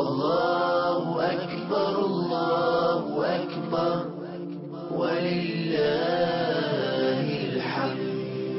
الله أكبر الله أكبر ولله الحمد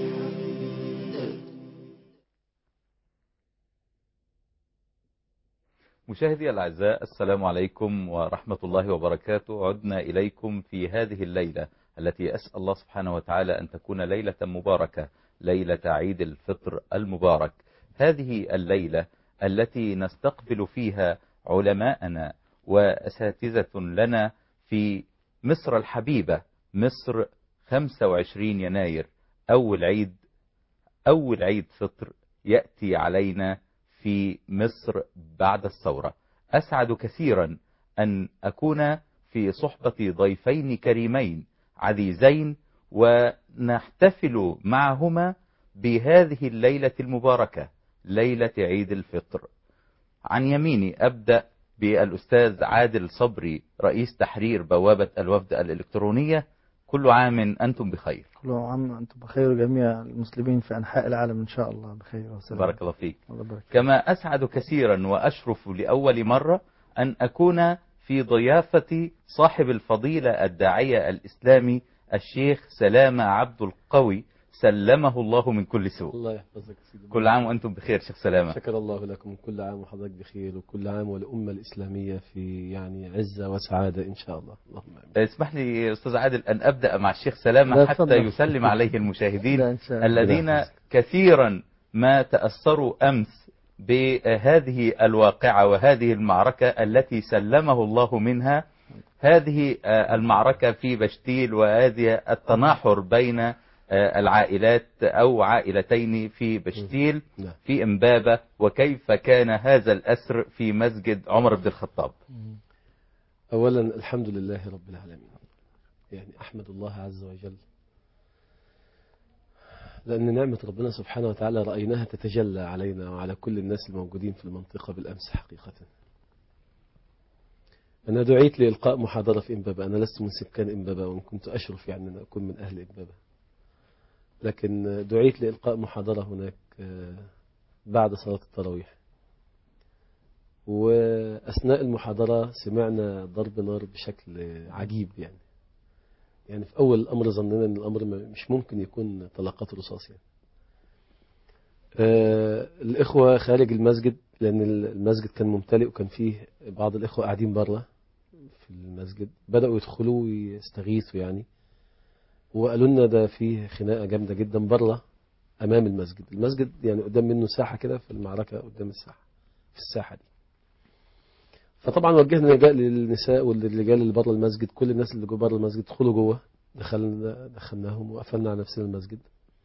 مشاهدي الأعزاء السلام عليكم ورحمة الله وبركاته عدنا إليكم في هذه الليلة التي أسأل الله سبحانه وتعالى أن تكون ليلة مباركة ليلة عيد الفطر المبارك هذه الليلة التي نستقبل فيها علماءنا وأساتذة لنا في مصر الحبيبة مصر 25 يناير أول عيد أول عيد فطر يأتي علينا في مصر بعد الثورة أسعد كثيرا أن أكون في صحبة ضيفين كريمين عزيزين ونحتفل معهما بهذه الليلة المباركة ليلة عيد الفطر عن يميني أبدأ بالأستاذ عادل صبري رئيس تحرير بوابة الوفد الإلكترونية كل عام أنتم بخير كل عام وأنتم بخير جميع المسلمين في أنحاء العالم إن شاء الله بخير وسلام بارك الله فيك الله يبارك فيك. كما أسعد كثيرا وأشرف لأول مرة أن أكون في ضيافة صاحب الفضيلة الداعية الإسلامي الشيخ سلامة عبد القوي سلمه الله من كل سوء الله يحفظك سيدي كل عام وأنتم بخير شيخ سلامة شكر الله لكم كل عام وحضرتك بخير وكل عام والأمة الإسلامية في يعني عزة وسعادة إن شاء الله اللهم آمين اسمح لي أستاذ عادل أن أبدأ مع الشيخ سلامة لا، حتى اتفضل. يسلم عليه المشاهدين لا، إن شاء الله. الذين الله يحفظك. كثيرا ما تأثروا أمس بهذه الواقعة وهذه المعركة التي سلمه الله منها هذه آه، المعركة في بشتيل وهذه التناحر بين آه، العائلات أو عائلتين في بشتيل نعم. في إمبابة وكيف كان هذا الأسر في مسجد عمر بن الخطاب أولا الحمد لله رب العالمين يعني أحمد الله عز وجل لأن نعمة ربنا سبحانه وتعالى رأيناها تتجلى علينا وعلى كل الناس الموجودين في المنطقة بالأمس حقيقة أنا دعيت لإلقاء محاضرة في إمبابة أنا لست من سكان إمبابة وإن كنت أشرف يعني أن أكون من أهل إمبابة لكن دعيت لإلقاء محاضرة هناك آه، بعد صلاة التراويح وأثناء المحاضرة سمعنا ضرب نار بشكل عجيب يعني يعني في أول الأمر ظننا أن الأمر ما- مش ممكن يكون طلقات رصاص يعني آه، الإخوة خارج المسجد لأن المسجد كان ممتلئ وكان فيه بعض الإخوة قاعدين بره في المسجد بدأوا يدخلوا ويستغيثوا يعني وقالوا لنا ده فيه خناقة جامدة جدا بره أمام المسجد المسجد يعني قدام منه ساحة كده في المعركة قدام الساحة في الساحة دي فطبعا وجهنا نداء للنساء والرجال اللي بره المسجد كل الناس اللي جوه بره المسجد ادخلوا جوه دخلنا دخلناهم وقفلنا على نفسنا المسجد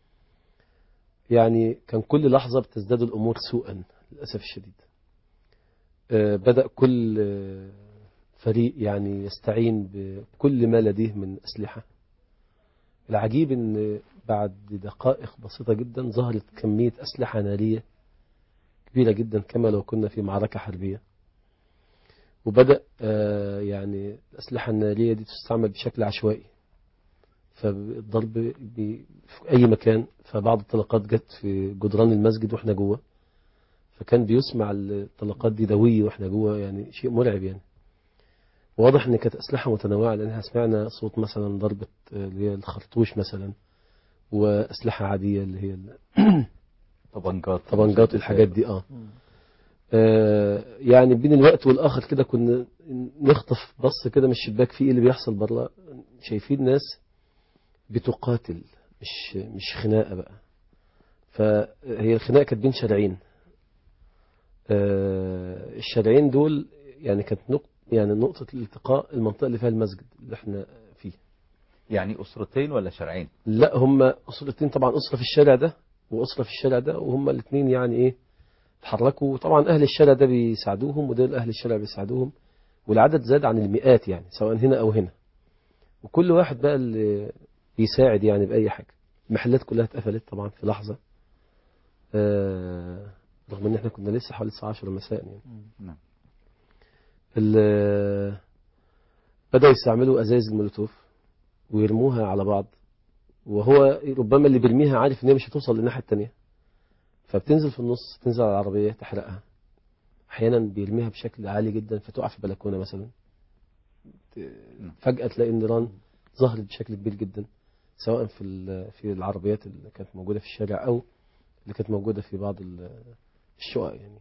يعني كان كل لحظة بتزداد الأمور سوءا للأسف الشديد آه، بدأ كل آه، فريق يعني يستعين بكل ما لديه من أسلحة العجيب ان بعد دقائق بسيطة جدا ظهرت كمية أسلحة نارية كبيرة جدا كما لو كنا في معركة حربية وبدأ آه، يعني الأسلحة النارية دي تستعمل بشكل عشوائي فالضرب ب- في أي مكان فبعض الطلقات جت في جدران المسجد وإحنا جوه فكان بيسمع الطلقات دي دوية وإحنا جوه يعني شيء مرعب يعني واضح ان كانت اسلحه متنوعه لانها سمعنا صوت مثلا ضربه آه، اللي هي الخرطوش مثلا واسلحه عاديه اللي هي طبنجات الطبنجات والحاجات دي اه آه، يعني بين الوقت والاخر كده كنا نخطف بص كده من الشباك في ايه اللي بيحصل بره شايفين ناس بتقاتل مش مش خناقه بقى فهي الخناقه كانت بين شارعين آه، الشارعين دول يعني كانت نقطة يعني نقطة الالتقاء المنطقة اللي فيها المسجد اللي احنا فيه يعني أسرتين ولا شرعين لا هم أسرتين طبعا أسرة في الشارع ده وأسرة في الشارع ده وهم الاثنين يعني إيه اتحركوا طبعا أهل الشارع ده بيساعدوهم ودول أهل الشارع بيساعدوهم والعدد زاد عن المئات يعني سواء هنا أو هنا وكل واحد بقى اللي بيساعد يعني بأي حاجة المحلات كلها اتقفلت طبعا في لحظة آه رغم ان احنا كنا لسه حوالي الساعة 10 مساء يعني نعم. ال- بدأوا يستعملوا أزايز المولوتوف ويرموها على بعض وهو ربما اللي بيرميها عارف ان هي مش هتوصل للناحية التانية فبتنزل في النص تنزل على العربية تحرقها احيانا بيرميها بشكل عالي جدا فتقع في بلكونه مثلا ت- فجاه تلاقي النيران ظهرت بشكل كبير جدا سواء في ال- في العربيات اللي كانت موجوده في الشارع او اللي كانت موجوده في بعض ال- الشقق يعني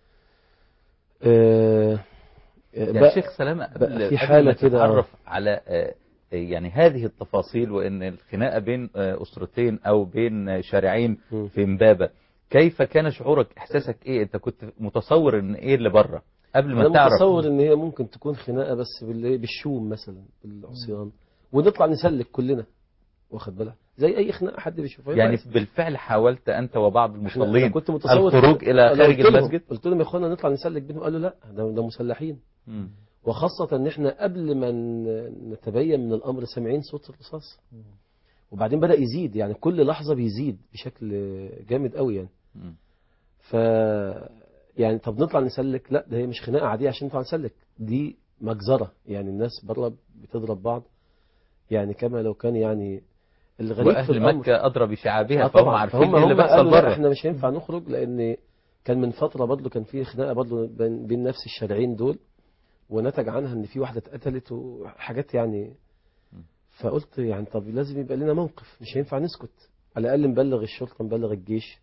آه، يا بقى- شيخ سلامة بقى قبل في قبل حالة ما كده، تتعرف على آه، يعني هذه التفاصيل وان الخناقة بين آه، أسرتين أو بين آه، شارعين مم. في امبابة كيف كان شعورك إحساسك إيه أنت كنت متصور إن إيه اللي بره قبل ما انا تعرف متصور ان هي ممكن تكون خناقه بس بال- بالشوم مثلا بالعصيان ونطلع نسلك كلنا واخد بالك زي اي خناقه حد بيشوفها يعني بالفعل حاولت أنت وبعض إحنا- المصلين أنا كنت متصور الخروج إلى أنا خارج قلت لهم- المسجد قلت لهم يا اخوانا نطلع نسلك بينهم قالوا لا ده, ده مسلحين مم. وخاصة ان احنا قبل ما ن- نتبين من الامر سامعين صوت الرصاص وبعدين بدأ يزيد يعني كل لحظة بيزيد بشكل جامد قوي يعني مم. ف يعني طب نطلع نسلك لا ده هي مش خناقة عادية عشان نطلع نسلك دي مجزرة يعني الناس بره بتضرب بعض يعني كما لو كان يعني الغريب في وأهل الأمر مكة أدرى بشعابها آه فهم طبعا عارفين فهم إيه اللي هم بيحصل قالوا لا بره احنا مش هينفع نخرج لان كان من فتره برضه كان في خناقه برضه بين بين نفس الشارعين دول ونتج عنها ان في واحده اتقتلت وحاجات يعني فقلت يعني طب لازم يبقى لنا موقف مش هينفع نسكت على الاقل نبلغ الشرطه نبلغ الجيش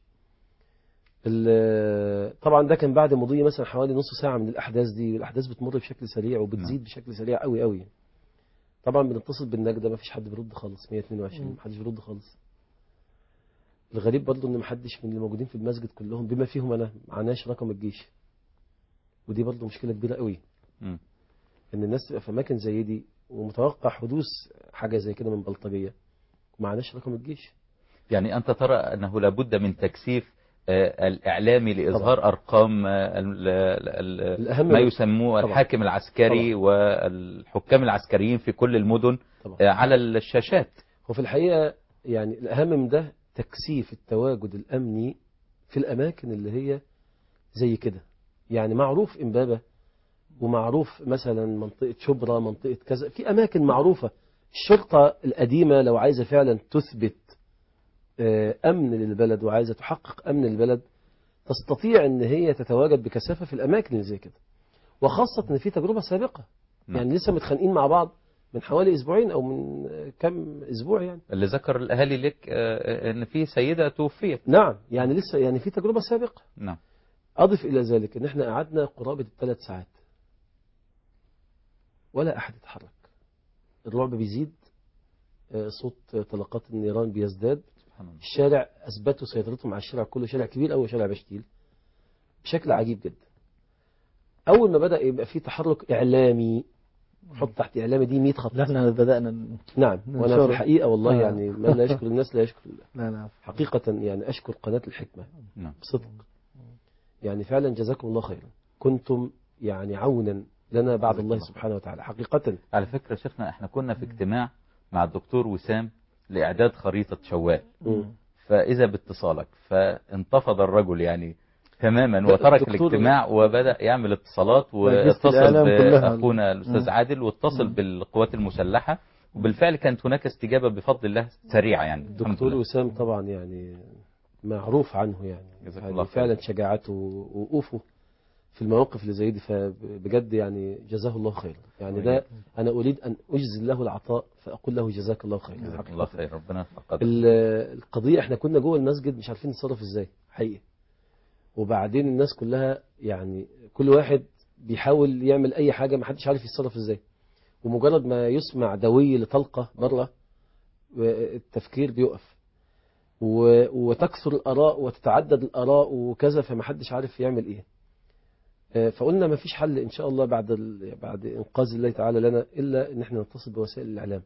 ال- طبعا ده كان بعد مضي مثلا حوالي نص ساعه من الاحداث دي والاحداث بتمر بشكل سريع وبتزيد بشكل سريع قوي قوي طبعا بنتصل بالنجده ما فيش حد بيرد خالص 122 ما حدش بيرد خالص الغريب برضه ان محدش من اللي موجودين في المسجد كلهم بما فيهم انا معناش رقم الجيش ودي برضه مشكله كبيره قوي مم. ان الناس تبقى في اماكن زي دي ومتوقع حدوث حاجه زي كده من بلطجيه ومعناش رقم الجيش يعني أنت ترى أنه لابد من تكثيف آه، الإعلامي لإظهار أرقام آه، ال- ال- ال- الأهم ما من- يسموه طبعا. الحاكم العسكري والحكام العسكريين في كل المدن طبعا آه، على الشاشات وفي الحقيقه يعني الاهم من ده تكثيف التواجد الامني في الاماكن اللي هي زي كده يعني معروف امبابه ومعروف مثلا منطقه شبرا منطقه كذا في اماكن معروفه الشرطه القديمه لو عايزه فعلا تثبت آه، امن للبلد وعايزه تحقق امن البلد تستطيع ان هي تتواجد بكثافه في الاماكن اللي زي كده وخاصه ان في تجربه سابقه نعم. يعني لسه متخانقين مع بعض من حوالي اسبوعين او من آه، كم اسبوع يعني اللي ذكر الأهالي لك آه، أن في سيدة توفيت نعم يعني لسه يعني في تجربه سابقه نعم اضف الى ذلك ان احنا قعدنا قرابه الثلاث ساعات ولا احد يتحرك الرعب بيزيد آه، صوت طلقات النيران بيزداد سبحان الله الشارع اثبتوا سيطرتهم على الشارع كله شارع كبير قوي شارع بشتيل بشكل عجيب جدا اول ما بدا يبقى في تحرك اعلامي حط تحت اعلامي دي 100 خط لا احنا بدأنا ن- نعم وانا في ننشره. الحقيقه والله آه. يعني من لا يشكر الناس لا يشكر الله لا لا حقيقه يعني اشكر قناه الحكمه نعم بصدق يعني فعلا جزاكم الله خيرا كنتم يعني عونا لنا بعد الله سبحانه وتعالى حقيقة على فكرة شيخنا احنا كنا في اجتماع مع الدكتور وسام لإعداد خريطة شوال مم. فإذا باتصالك فانتفض الرجل يعني تماما لا، وترك الدكتور- الاجتماع وبدأ يعمل اتصالات أجهزة واتصل الإعلام كلها. بأخونا الأستاذ مم. عادل واتصل مم. بالقوات المسلحة وبالفعل كانت هناك استجابة بفضل الله سريعة يعني الحمد الدكتور لله. وسام طبعا يعني معروف عنه يعني, جزاك يعني الله خير. فعلا شجاعته ووقوفه في المواقف اللي زي دي فبجد يعني جزاه الله خيرا يعني ده انا اريد ان اجزل له العطاء فاقول له جزاك الله خيرا جزاك الله خير ربنا يفقدك ال- القضية احنا كنا جوه المسجد مش عارفين نتصرف ازاي حقيقي وبعدين الناس كلها يعني كل واحد بيحاول يعمل اي حاجة ما حدش عارف يتصرف ازاي ومجرد ما يسمع دوي لطلقة بره التفكير بيقف و- وتكثر الآراء وتتعدد الآراء وكذا فما حدش عارف يعمل ايه آه، فقلنا ما فيش حل ان شاء الله بعد ال... بعد انقاذ الله تعالى لنا الا ان احنا نتصل بوسائل الاعلام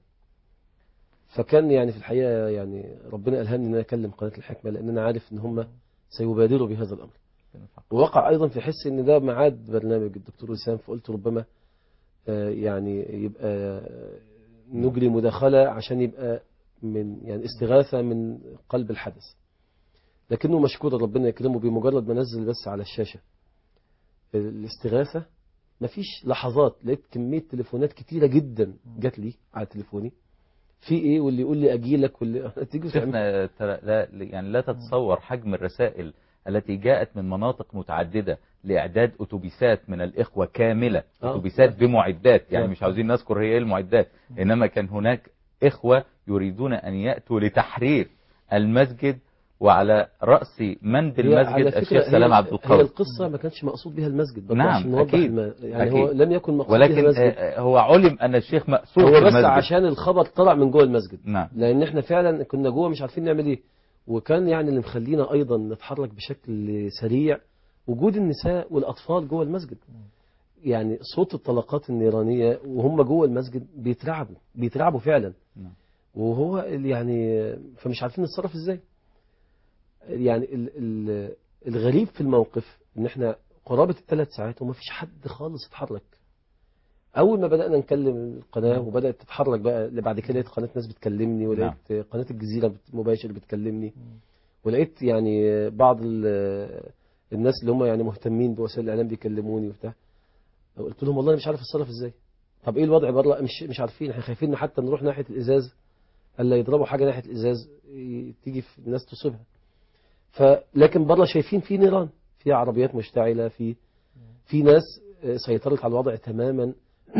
فكان يعني في الحقيقه يعني ربنا الهمني ان انا اكلم قناه الحكمه لان انا عارف ان هم سيبادروا بهذا الامر ووقع ايضا في حس ان ده ميعاد برنامج الدكتور وسام فقلت ربما آه، يعني يبقى آه، نجري مداخله عشان يبقى من يعني استغاثه من قلب الحدث لكنه مشكور ربنا يكرمه بمجرد ما نزل بس على الشاشه الاستغاثه مفيش لحظات لقيت كميه تليفونات كتيره جدا جات لي على تليفوني في ايه واللي يقول لي اجي لك واللي تيجي تعمل- شيخنا ترى لا يعني لا تتصور حجم الرسائل التي جاءت من مناطق متعددة لإعداد أتوبيسات من الإخوة كاملة آه. أتوبيسات بمعدات يعني نعم. مش عاوزين نذكر هي إيه المعدات إنما كان هناك إخوة يريدون أن يأتوا لتحرير المسجد وعلى رأس من هي بالمسجد على فكرة الشيخ هي- سلام عبد هي القوي القصة ما كانش مقصود بها المسجد ما نعم، كانش نوضح أكيد. الم- يعني هو أكيد. لم يكن مقصود بها ولكن المسجد آه، هو علم أن الشيخ مأسور هو في بس المسجد عشان الخبر طلع من جوه المسجد نعم لان احنا فعلا كنا جوه مش عارفين نعمل ايه وكان يعني اللي مخلينا ايضا نتحرك بشكل سريع وجود النساء والاطفال جوه المسجد يعني صوت الطلقات النيرانيه وهم جوه المسجد بيترعبوا بيترعبوا فعلا نعم. وهو ال- يعني فمش عارفين نتصرف ازاي يعني ال ال الغريب في الموقف ان احنا قرابه الثلاث ساعات وما فيش حد خالص اتحرك اول ما بدانا نكلم القناه وبدات تتحرك بقى اللي بعد كده لقيت قناه ناس بتكلمني ولقيت قناه الجزيره بت- مباشر بتكلمني ولقيت يعني بعض ال- الناس اللي هم يعني مهتمين بوسائل الاعلام بيكلموني وبتاع قلت لهم والله أنا مش عارف اتصرف ازاي طب ايه الوضع بره مش مش عارفين احنا خايفين حتى نروح ناحيه الازاز الا يضربوا حاجه ناحيه الازاز ي- تيجي في الناس تصيبها فلكن بره شايفين في نيران في عربيات مشتعله في في ناس آه، سيطرت على الوضع تماما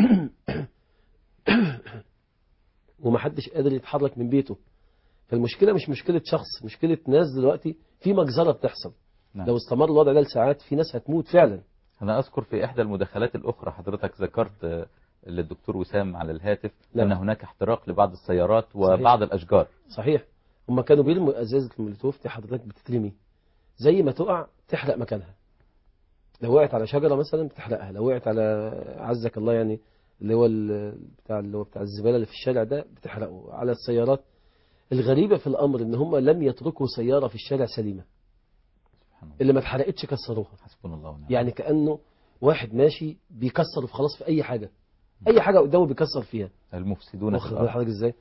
ومحدش قادر يتحرك من بيته فالمشكله مش مشكله شخص مشكله ناس دلوقتي في مجزره بتحصل نعم. لو استمر الوضع ده لساعات في ناس هتموت فعلا أنا أذكر في إحدى المداخلات الأخرى حضرتك ذكرت آه، للدكتور وسام على الهاتف نعم. أن هناك احتراق لبعض السيارات وبعض الأشجار صحيح هم كانوا بيرموا ازازه المولوتوف دي حضرتك بتترمي زي ما تقع تحرق مكانها لو وقعت على شجره مثلا بتحرقها لو وقعت على عزك الله يعني اللي هو ال- بتاع اللي هو بتاع الزباله اللي في الشارع ده بتحرقه على السيارات الغريبه في الامر ان هم لم يتركوا سياره في الشارع سليمه سبحان الله اللي ما اتحرقتش كسروها حسبنا الله ونعم يعني كانه واحد ماشي بيكسر خلاص في اي حاجه اي حاجه قدامه بيكسر فيها المفسدون في واخد بال الأرض حضرتك ازاي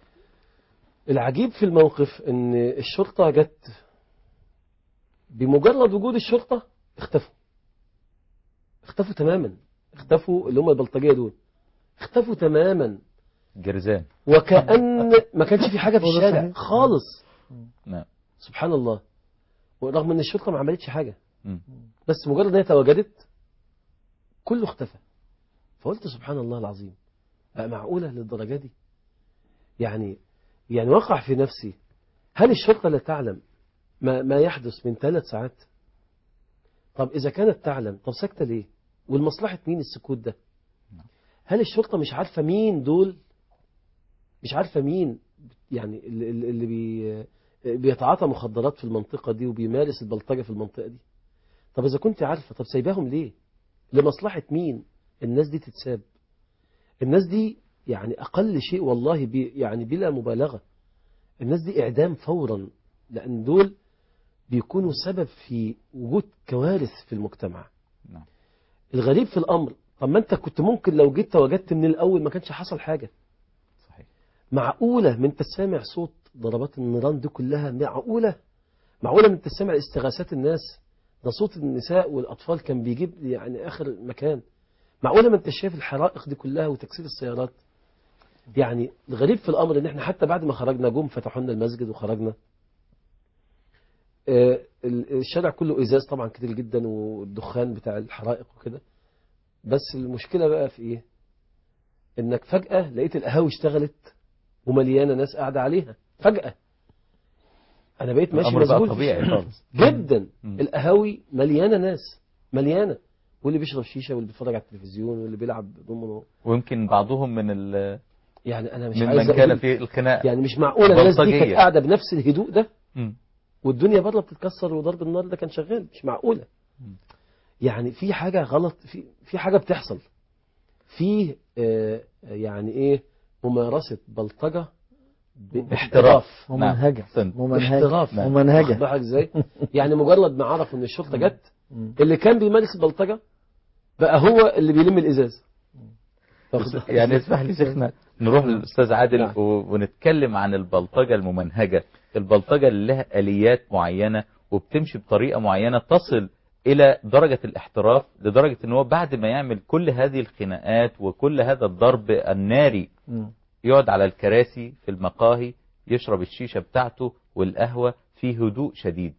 العجيب في الموقف ان الشرطه جت بمجرد وجود الشرطه اختفوا اختفوا تماما اختفوا اللي هم البلطجيه دول اختفوا تماما جرزان وكأن ما كانش في حاجه في هو ده الشارع صحيح. خالص نعم سبحان الله ورغم ان الشرطه ما عملتش حاجه مم. بس مجرد ان هي تواجدت كله اختفى فقلت سبحان الله العظيم بقى معقوله للدرجه دي يعني يعني وقع في نفسي هل الشرطه لا تعلم ما, ما يحدث من ثلاث ساعات طب اذا كانت تعلم طب ساكته ليه والمصلحه مين السكوت ده هل الشرطه مش عارفه مين دول مش عارفه مين يعني اللي, اللي بي بيتعاطى مخدرات في المنطقه دي وبيمارس البلطجه في المنطقه دي طب اذا كنت عارفه طب سايباهم ليه لمصلحه مين الناس دي تتساب الناس دي يعني اقل شيء والله بي يعني بلا مبالغه الناس دي اعدام فورا لان دول بيكونوا سبب في وجود كوارث في المجتمع نعم. الغريب في الامر طب ما انت كنت ممكن لو جيت تواجدت من الاول ما كانش حصل حاجه صحيح معقوله من انت سامع صوت ضربات النيران دي كلها معقوله معقوله من انت سامع استغاثات الناس ده صوت النساء والاطفال كان بيجيب يعني اخر مكان معقوله ما انت شايف الحرائق دي كلها وتكسير السيارات يعني الغريب في الامر ان احنا حتى بعد ما خرجنا جم فتحوا لنا المسجد وخرجنا آه، ال- الشارع كله ازاز طبعا كتير جدا والدخان بتاع الحرائق وكده بس المشكله بقى في ايه انك فجاه لقيت القهاوي اشتغلت ومليانه ناس قاعده عليها فجاه انا بقيت ماشي الأمر بقى مذهول طبيعي خالص جدا مم. القهاوي مليانه ناس مليانه واللي بيشرب شيشه واللي بيتفرج على التلفزيون واللي بيلعب دومينو ويمكن بعضهم من ال... يعني انا مش عايز ممن كان أقول في الخناق يعني مش معقوله الناس دي كانت بلطجية. قاعده بنفس الهدوء ده مم. والدنيا بره بتتكسر وضرب النار ده كان شغال مش معقوله مم. يعني في حاجه غلط في في حاجه بتحصل في آه يعني ايه ممارسه بلطجه باحتراف ممنهجة أحسنت. ممنهجة احتراف واخد ممنهجة بالك ازاي يعني مجرد ما عرفوا ان الشرطه جت مم. اللي كان بيمارس البلطجه بقى هو اللي بيلم الازاز واخد بالك يعني إزاي؟ اسمح لي شيخنا نروح للاستاذ عادل نعم. و- ونتكلم عن البلطجه الممنهجه البلطجه اللي لها اليات معينه وبتمشي بطريقه معينه تصل الى درجه الاحتراف لدرجه ان هو بعد ما يعمل كل هذه الخناقات وكل هذا الضرب الناري مم. يقعد على الكراسي في المقاهي يشرب الشيشه بتاعته والقهوه في هدوء شديد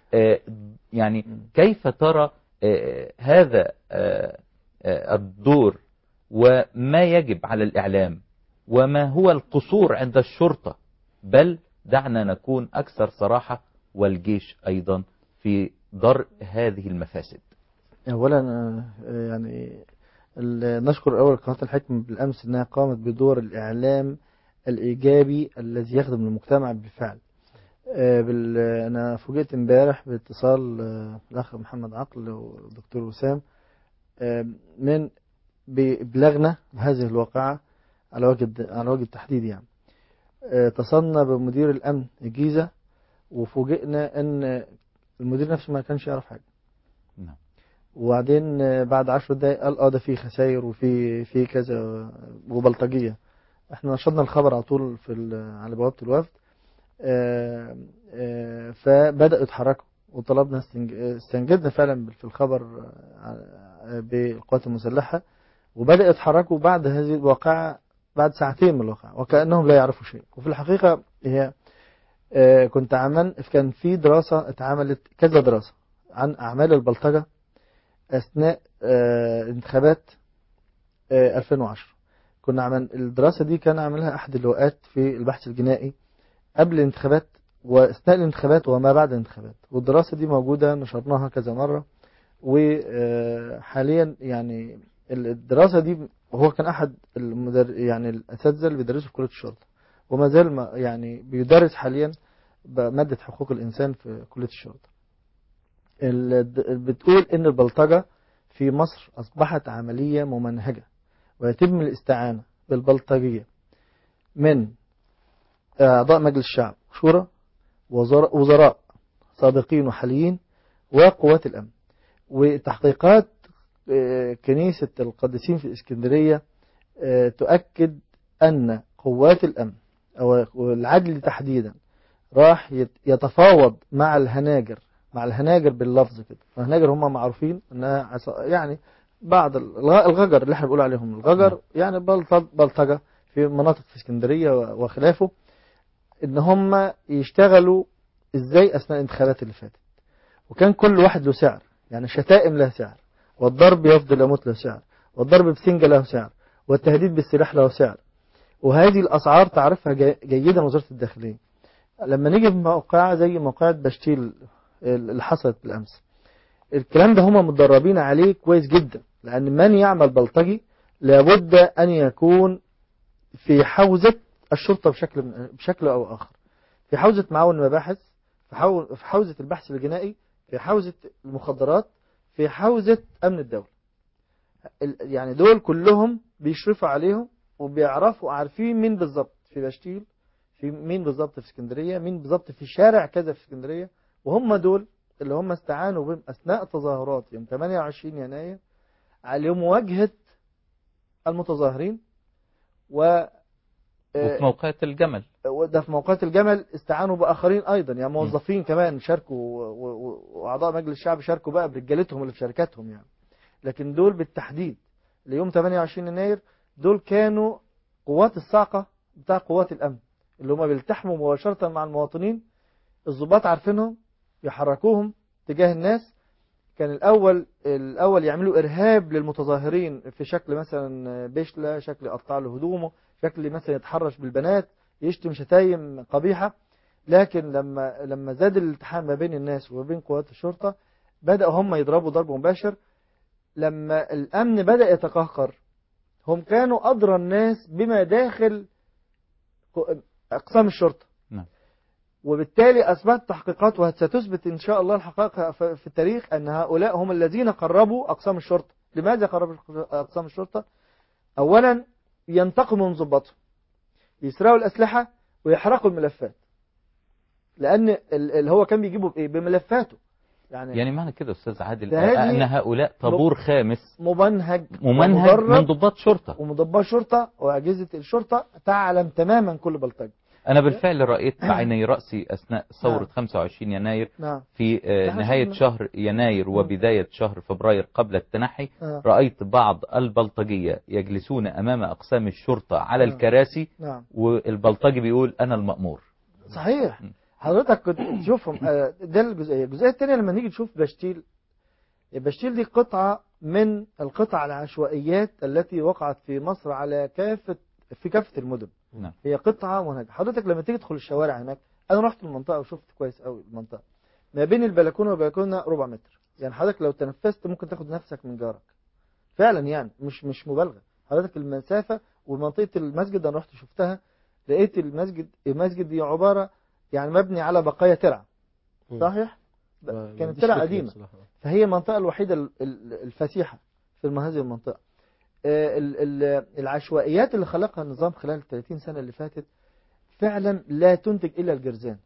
آه، يعني كيف ترى آه، هذا آه، آه، الدور وما يجب على الإعلام وما هو القصور عند الشرطة بل دعنا نكون أكثر صراحة والجيش أيضا في درء هذه المفاسد اولا آه، يعني ال- نشكر اول قناه الحكم بالامس انها قامت بدور الاعلام الايجابي الذي يخدم المجتمع بالفعل آه، بال... انا فوجئت امبارح باتصال آه، الاخ محمد عقل والدكتور وسام آه، من بإبلاغنا بهذه الواقعة على وجه الد- على وجه التحديد يعني آه، اتصلنا بمدير الأمن الجيزة وفوجئنا أن المدير نفسه ما كانش يعرف حاجة نعم. وبعدين آه، بعد عشر دقايق قال اه ده في خسائر وفي في كذا وبلطجية احنا نشرنا الخبر على طول في ال- على بوابة الوفد آه، آه، فبدأوا يتحركوا وطلبنا استنج- استنجدنا فعلا في الخبر آه، بالقوات المسلحة وبدأوا يتحركوا بعد هذه الواقعة بعد ساعتين من الواقعة وكأنهم لا يعرفوا شيء وفي الحقيقة هي آه، كنت عمل كان في دراسة اتعملت كذا دراسة عن أعمال البلطجة أثناء آه، انتخابات آه، 2010 كنا عمل الدراسة دي كان عاملها أحد اللواءات في البحث الجنائي قبل الانتخابات وأثناء الانتخابات وما بعد الانتخابات والدراسة دي موجودة نشرناها كذا مرة وحاليا يعني الدراسة دي هو كان أحد المدر يعني الأساتذة اللي بيدرسوا في كلية الشرطة وما زال ما- يعني بيدرس حاليا مادة حقوق الإنسان في كلية الشرطة ال- بتقول إن البلطجة في مصر أصبحت عملية ممنهجة ويتم الاستعانة بالبلطجية من أعضاء مجلس الشعب شورى وزراء, وزراء سابقين وحاليين وقوات الأمن وتحقيقات آه، كنيسة القديسين في اسكندرية آه، تؤكد أن قوات الأمن أو العدل تحديدا راح يت- يتفاوض مع الهناجر مع الهناجر باللفظ كده الهناجر هم معروفين انها عصا- يعني بعض الغ- الغجر اللي احنا بنقول عليهم الغجر يعني بلط- بلطجة في مناطق في اسكندرية و- وخلافه ان هم يشتغلوا ازاي اثناء الانتخابات اللي فاتت وكان كل واحد له سعر يعني الشتائم له سعر والضرب يفضل يموت له سعر والضرب بسنجة له سعر والتهديد بالسلاح له سعر وهذه الأسعار تعرفها جي- جيدا وزارة الداخلية لما نيجي بموقعة زي موقعة بشتيل اللي حصلت بالأمس الكلام ده هم متدربين عليه كويس جدا لأن من يعمل بلطجي لابد أن يكون في حوزة الشرطة بشكل بشكل أو آخر في حوزة معاون المباحث في حو- في حوزة البحث الجنائي في حوزة المخدرات في حوزة أمن الدولة ال- يعني دول كلهم بيشرفوا عليهم وبيعرفوا عارفين مين بالظبط في بشتيل في مين بالظبط في اسكندرية مين بالظبط في شارع كذا في اسكندرية وهم دول اللي هم استعانوا بهم أثناء تظاهرات يوم 28 يناير على مواجهة المتظاهرين و وفي موقعة الجمل وده في موقعات الجمل استعانوا بآخرين أيضا يعني موظفين كمان شاركوا و- و- وأعضاء مجلس الشعب شاركوا بقى برجالتهم اللي في شركاتهم يعني لكن دول بالتحديد ليوم 28 يناير دول كانوا قوات الصاعقة بتاع قوات الأمن اللي هم بيلتحموا مباشرة مع المواطنين الضباط عارفينهم يحركوهم تجاه الناس كان الأول الأول يعملوا إرهاب للمتظاهرين في شكل مثلا بشلة شكل يقطع له هدومه شكل مثلا يتحرش بالبنات يشتم شتايم قبيحة لكن لما لما زاد الالتحام ما بين الناس وما بين قوات الشرطة بدأوا هم يضربوا ضرب مباشر لما الأمن بدأ يتقهقر هم كانوا أدرى الناس بما داخل أقسام الشرطة نعم. وبالتالي أثبت تحقيقات وستثبت إن شاء الله الحقائق ف- في التاريخ أن هؤلاء هم الذين قربوا أقسام الشرطة لماذا قربوا أقسام الشرطة أولا ينتقموا من ضباطهم يسرقوا الأسلحة ويحرقوا الملفات لأن ال- اللي هو كان بيجيبه بإيه بملفاته يعني, يعني معنى كده أستاذ عادل ده هذه- أن هؤلاء طابور خامس ممنهج ممنهج ومدرب من ضباط شرطة ومضباط شرطة وأجهزة الشرطة تعلم تماما كل بلطجي أنا بالفعل رأيت بعيني رأسي أثناء ثورة نعم. 25 يناير نعم في آه، نحن نهاية شفنا- شهر يناير وبداية شهر فبراير قبل التنحي آه. رأيت بعض البلطجية يجلسون أمام أقسام الشرطة على نعم. الكراسي نعم والبلطجي بيقول أنا المأمور صحيح حضرتك كنت تشوفهم آه، ده الجزئيه الجزئيه الثانيه لما نيجي نشوف بشتيل بشتيل دي قطعه من القطع العشوائيات التي وقعت في مصر على كافه في كافه المدن نعم هي قطعه منهجه حضرتك لما تيجي تدخل الشوارع هناك انا رحت المنطقه وشفت كويس قوي المنطقه ما بين البلكونه والبلكونه ربع متر يعني حضرتك لو تنفست ممكن تاخد نفسك من جارك فعلا يعني مش مش مبالغه حضرتك المسافه ومنطقه المسجد انا رحت شفتها لقيت المسجد المسجد دي عباره يعني مبني على بقايا ترع مم. صحيح ما- ما كانت عنديش ترع فكرة قديمه بصراحة. فهي المنطقة الوحيدة ال- ال- الفسيحة في الم- هذه المنطقة آه، ال- ال- العشوائيات اللي خلقها النظام خلال ال 30 سنة اللي فاتت فعلا لا تنتج إلا الجرذان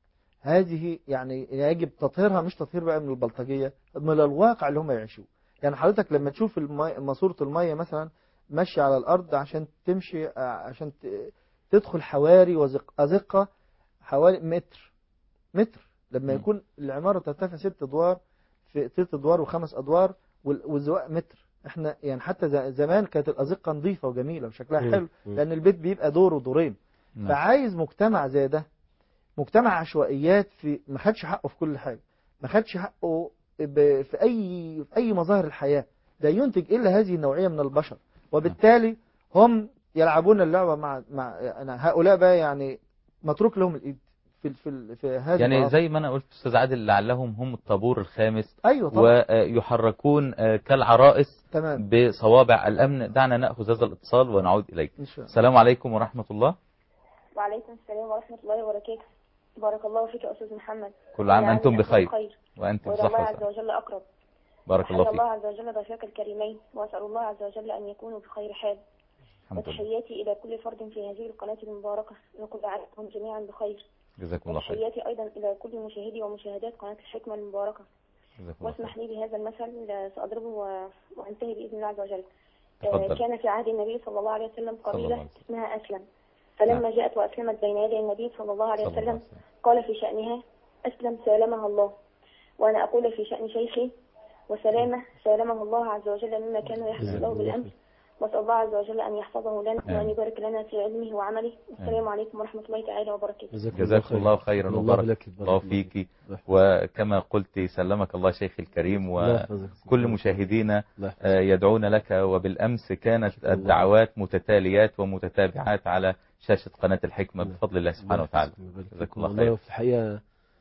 هذه يعني يجب تطهيرها مش تطهير بقى من البلطجية من الواقع اللي هم يعيشوه يعني حضرتك لما تشوف المي... ماسورة المية مثلا ماشية على الأرض عشان تمشي آه، عشان ت- تدخل حواري وأزقة حوالي متر متر لما مم. يكون العمارة ترتفع ست أدوار في ست أدوار وخمس أدوار وال- والزواق متر احنا يعني حتى ز- زمان كانت الأزقة نظيفة وجميلة وشكلها مم. حلو مم. لأن البيت بيبقى دور ودورين نعم فعايز مجتمع زي ده مجتمع عشوائيات في ما خدش حقه في كل حاجة ما خدش حقه ب- في أي في أي مظاهر الحياة لا ينتج إلا هذه النوعية من البشر وبالتالي هم يلعبون اللعبة مع مع أنا هؤلاء بقى يعني متروك لهم الإيد في في في هذه يعني المناطق. زي ما انا قلت استاذ عادل لعلهم هم الطابور الخامس أيوه طبعا ويحركون آه، كالعرائس تمام بصوابع الامن دعنا ناخذ هذا الاتصال ونعود اليك إن شاء الله السلام عليكم ورحمه الله وعليكم السلام ورحمة الله وبركاته بارك الله فيك يا أستاذ محمد كل عام يعني وانتم أنتم بخير بخير وانتم وإلى الله بصحه عز وسلامه وجل أقرب بارك الله حيا فيك الله عز وجل ضيفك الكريمين وأسأل الله عز وجل أن يكونوا بخير حال الحمد لله وتحياتي إلى كل فرد في هذه القناة المباركة وكل عامكم جميعا بخير جزاكم الله خير وتحياتي أيضا إلى كل مشاهدي ومشاهدات قناة الحكمة المباركة جزاكم الله خير واسمح لي بهذا المثل سأضربه و- وأنتهي بإذن الله عز وجل تفضل. آه، كان في عهد النبي صلى الله عليه وسلم صلى الله قبيلة عليه وسلم. اسمها أسلم فلما جاءت وأسلمت بين يدي النبي صلى الله عليه صلى الله عليه وسلم وسلم. قال في شأنها أسلم سالمها الله وأنا أقول في شأن شيخي وسلامة سالمه الله عز وجل مما كان يحدث جزاك له الله بالأمس خير. وأسأل الله عز وجل أن يحفظه لنا آمين. وأن يبارك لنا في علمه وعمله والسلام عليكم ورحمة الله تعالى وبركاته جزاكم الله خيرا الله وبارك لك الله فيك وكما قلت سلمك الله شيخ الكريم الله يحفظك. وكل مشاهدينا الله يحفظك. آه، يدعون لك وبالأمس كانت شكرا الله. الدعوات متتاليات ومتتابعات على شاشة قناة الحكمة نعم. بفضل الله سبحانه وتعالى يبارك جزاكم فيكم. الله والله خير وفي الحقيقة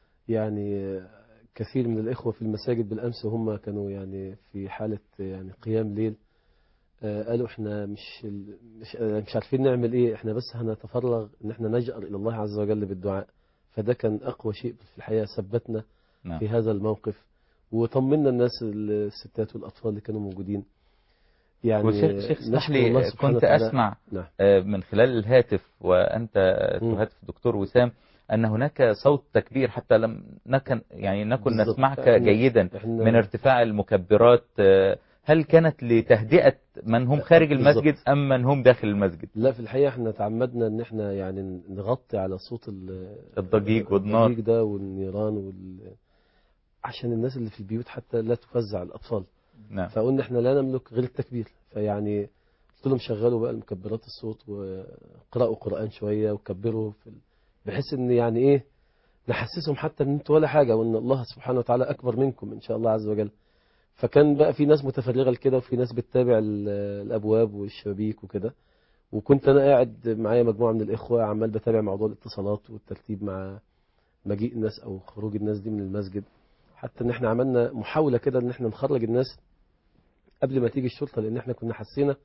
يعني كثير من الإخوة في المساجد بالأمس وهم كانوا يعني في حالة يعني قيام ليل آه، قالوا احنا مش مش مش عارفين نعمل ايه احنا بس هنتفرغ ان احنا نجأر الى الله عز وجل بالدعاء فده كان اقوى شيء في الحقيقة ثبتنا نعم. في هذا الموقف وطمنا الناس الستات والاطفال اللي كانوا موجودين يعني وشيخ شيخ اسمح نشكر الله لي سبحانه كنت وتعالى. أسمع نعم آه، من خلال الهاتف وأنت مم. تهاتف دكتور وسام أن هناك صوت تكبير حتى لم نكن يعني نكن بالضبط. نسمعك إحنا- جيدا إحنا- من ارتفاع المكبرات آه، هل كانت لتهدئة من هم خارج بالضبط. المسجد أم من هم داخل المسجد لا في الحقيقة احنا تعمدنا ان احنا يعني نغطي على صوت ال- الضجيج والنار. الضجيج ده والنيران وال... عشان الناس اللي في البيوت حتى لا تفزع الأطفال نعم فقلنا احنا لا نملك غير التكبير فيعني قلت لهم شغلوا بقى المكبرات الصوت وقرأوا قرآن شوية وكبروا في ال... بحيث ان يعني ايه نحسسهم حتى ان انتوا ولا حاجة وان الله سبحانه وتعالى أكبر منكم إن شاء الله عز وجل فكان بقى في ناس متفرغة لكده وفي ناس بتتابع ال- الأبواب والشبابيك وكده وكنت أنا قاعد معايا مجموعة من الإخوة عمال بتابع موضوع الاتصالات والترتيب مع مجيء الناس أو خروج الناس دي من المسجد حتى إن إحنا عملنا محاولة كده إن إحنا نخرج الناس قبل ما تيجي الشرطة لأن إحنا كنا حسينا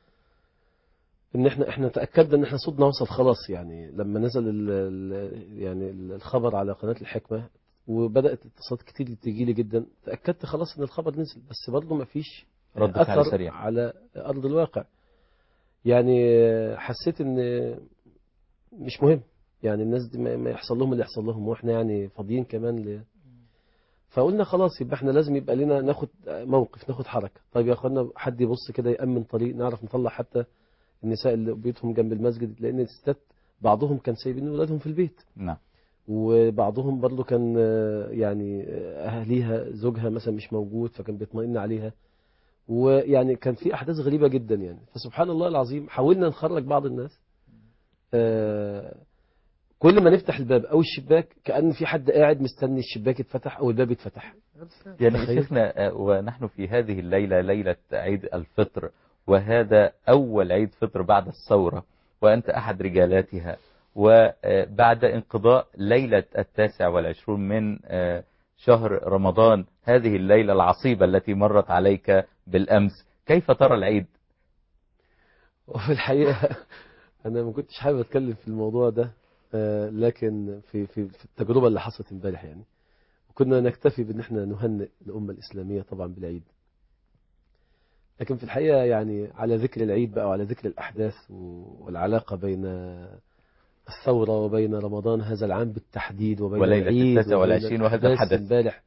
إن إحنا إحنا تأكدنا إن إحنا صوتنا وصل خلاص يعني لما نزل ال ال يعني الخبر على قناة الحكمة وبدأت اتصالات كتير تيجي لي جدا تأكدت خلاص إن الخبر نزل بس برضه ما فيش رد فعل أثر سريع. على أرض الواقع يعني حسيت إن مش مهم يعني الناس دي ما ما يحصل لهم اللي يحصل لهم واحنا يعني فاضيين كمان ل... فقلنا خلاص يبقى احنا لازم يبقى لنا ناخد موقف ناخد حركة طيب يا اخوانا حد يبص كده يأمن طريق نعرف نطلع حتى النساء اللي بيوتهم جنب المسجد لان الستات بعضهم كان سايبين ولادهم في البيت نعم وبعضهم برضو كان آه، يعني آه، أهليها زوجها مثلا مش موجود فكان بيطمئن عليها ويعني كان في أحداث غريبة جدا يعني فسبحان الله العظيم حاولنا نخرج بعض الناس آه، كل ما نفتح الباب او الشباك كأن في حد قاعد مستني الشباك يتفتح او الباب يتفتح يعني تخيل. شيخنا آه، ونحن في هذه الليلة ليلة عيد الفطر وهذا أول عيد فطر بعد الثورة وأنت أحد رجالاتها وبعد انقضاء ليلة التاسع والعشرون من آه، شهر رمضان هذه الليلة العصيبة التي مرت عليك بالأمس كيف ترى العيد وفي الحقيقة أنا ما كنتش حابب أتكلم في الموضوع ده آه، لكن في في في التجربة اللي حصلت امبارح يعني وكنا نكتفي بأن احنا نهنئ الأمة الإسلامية طبعا بالعيد لكن في الحقيقة يعني على ذكر العيد بقى وعلى ذكر الأحداث و- والعلاقة بين الثورة وبين رمضان هذا العام بالتحديد وبين وليلة العيد التاسع وبين والعشرين وهذا الأحداث الحدث. امبارح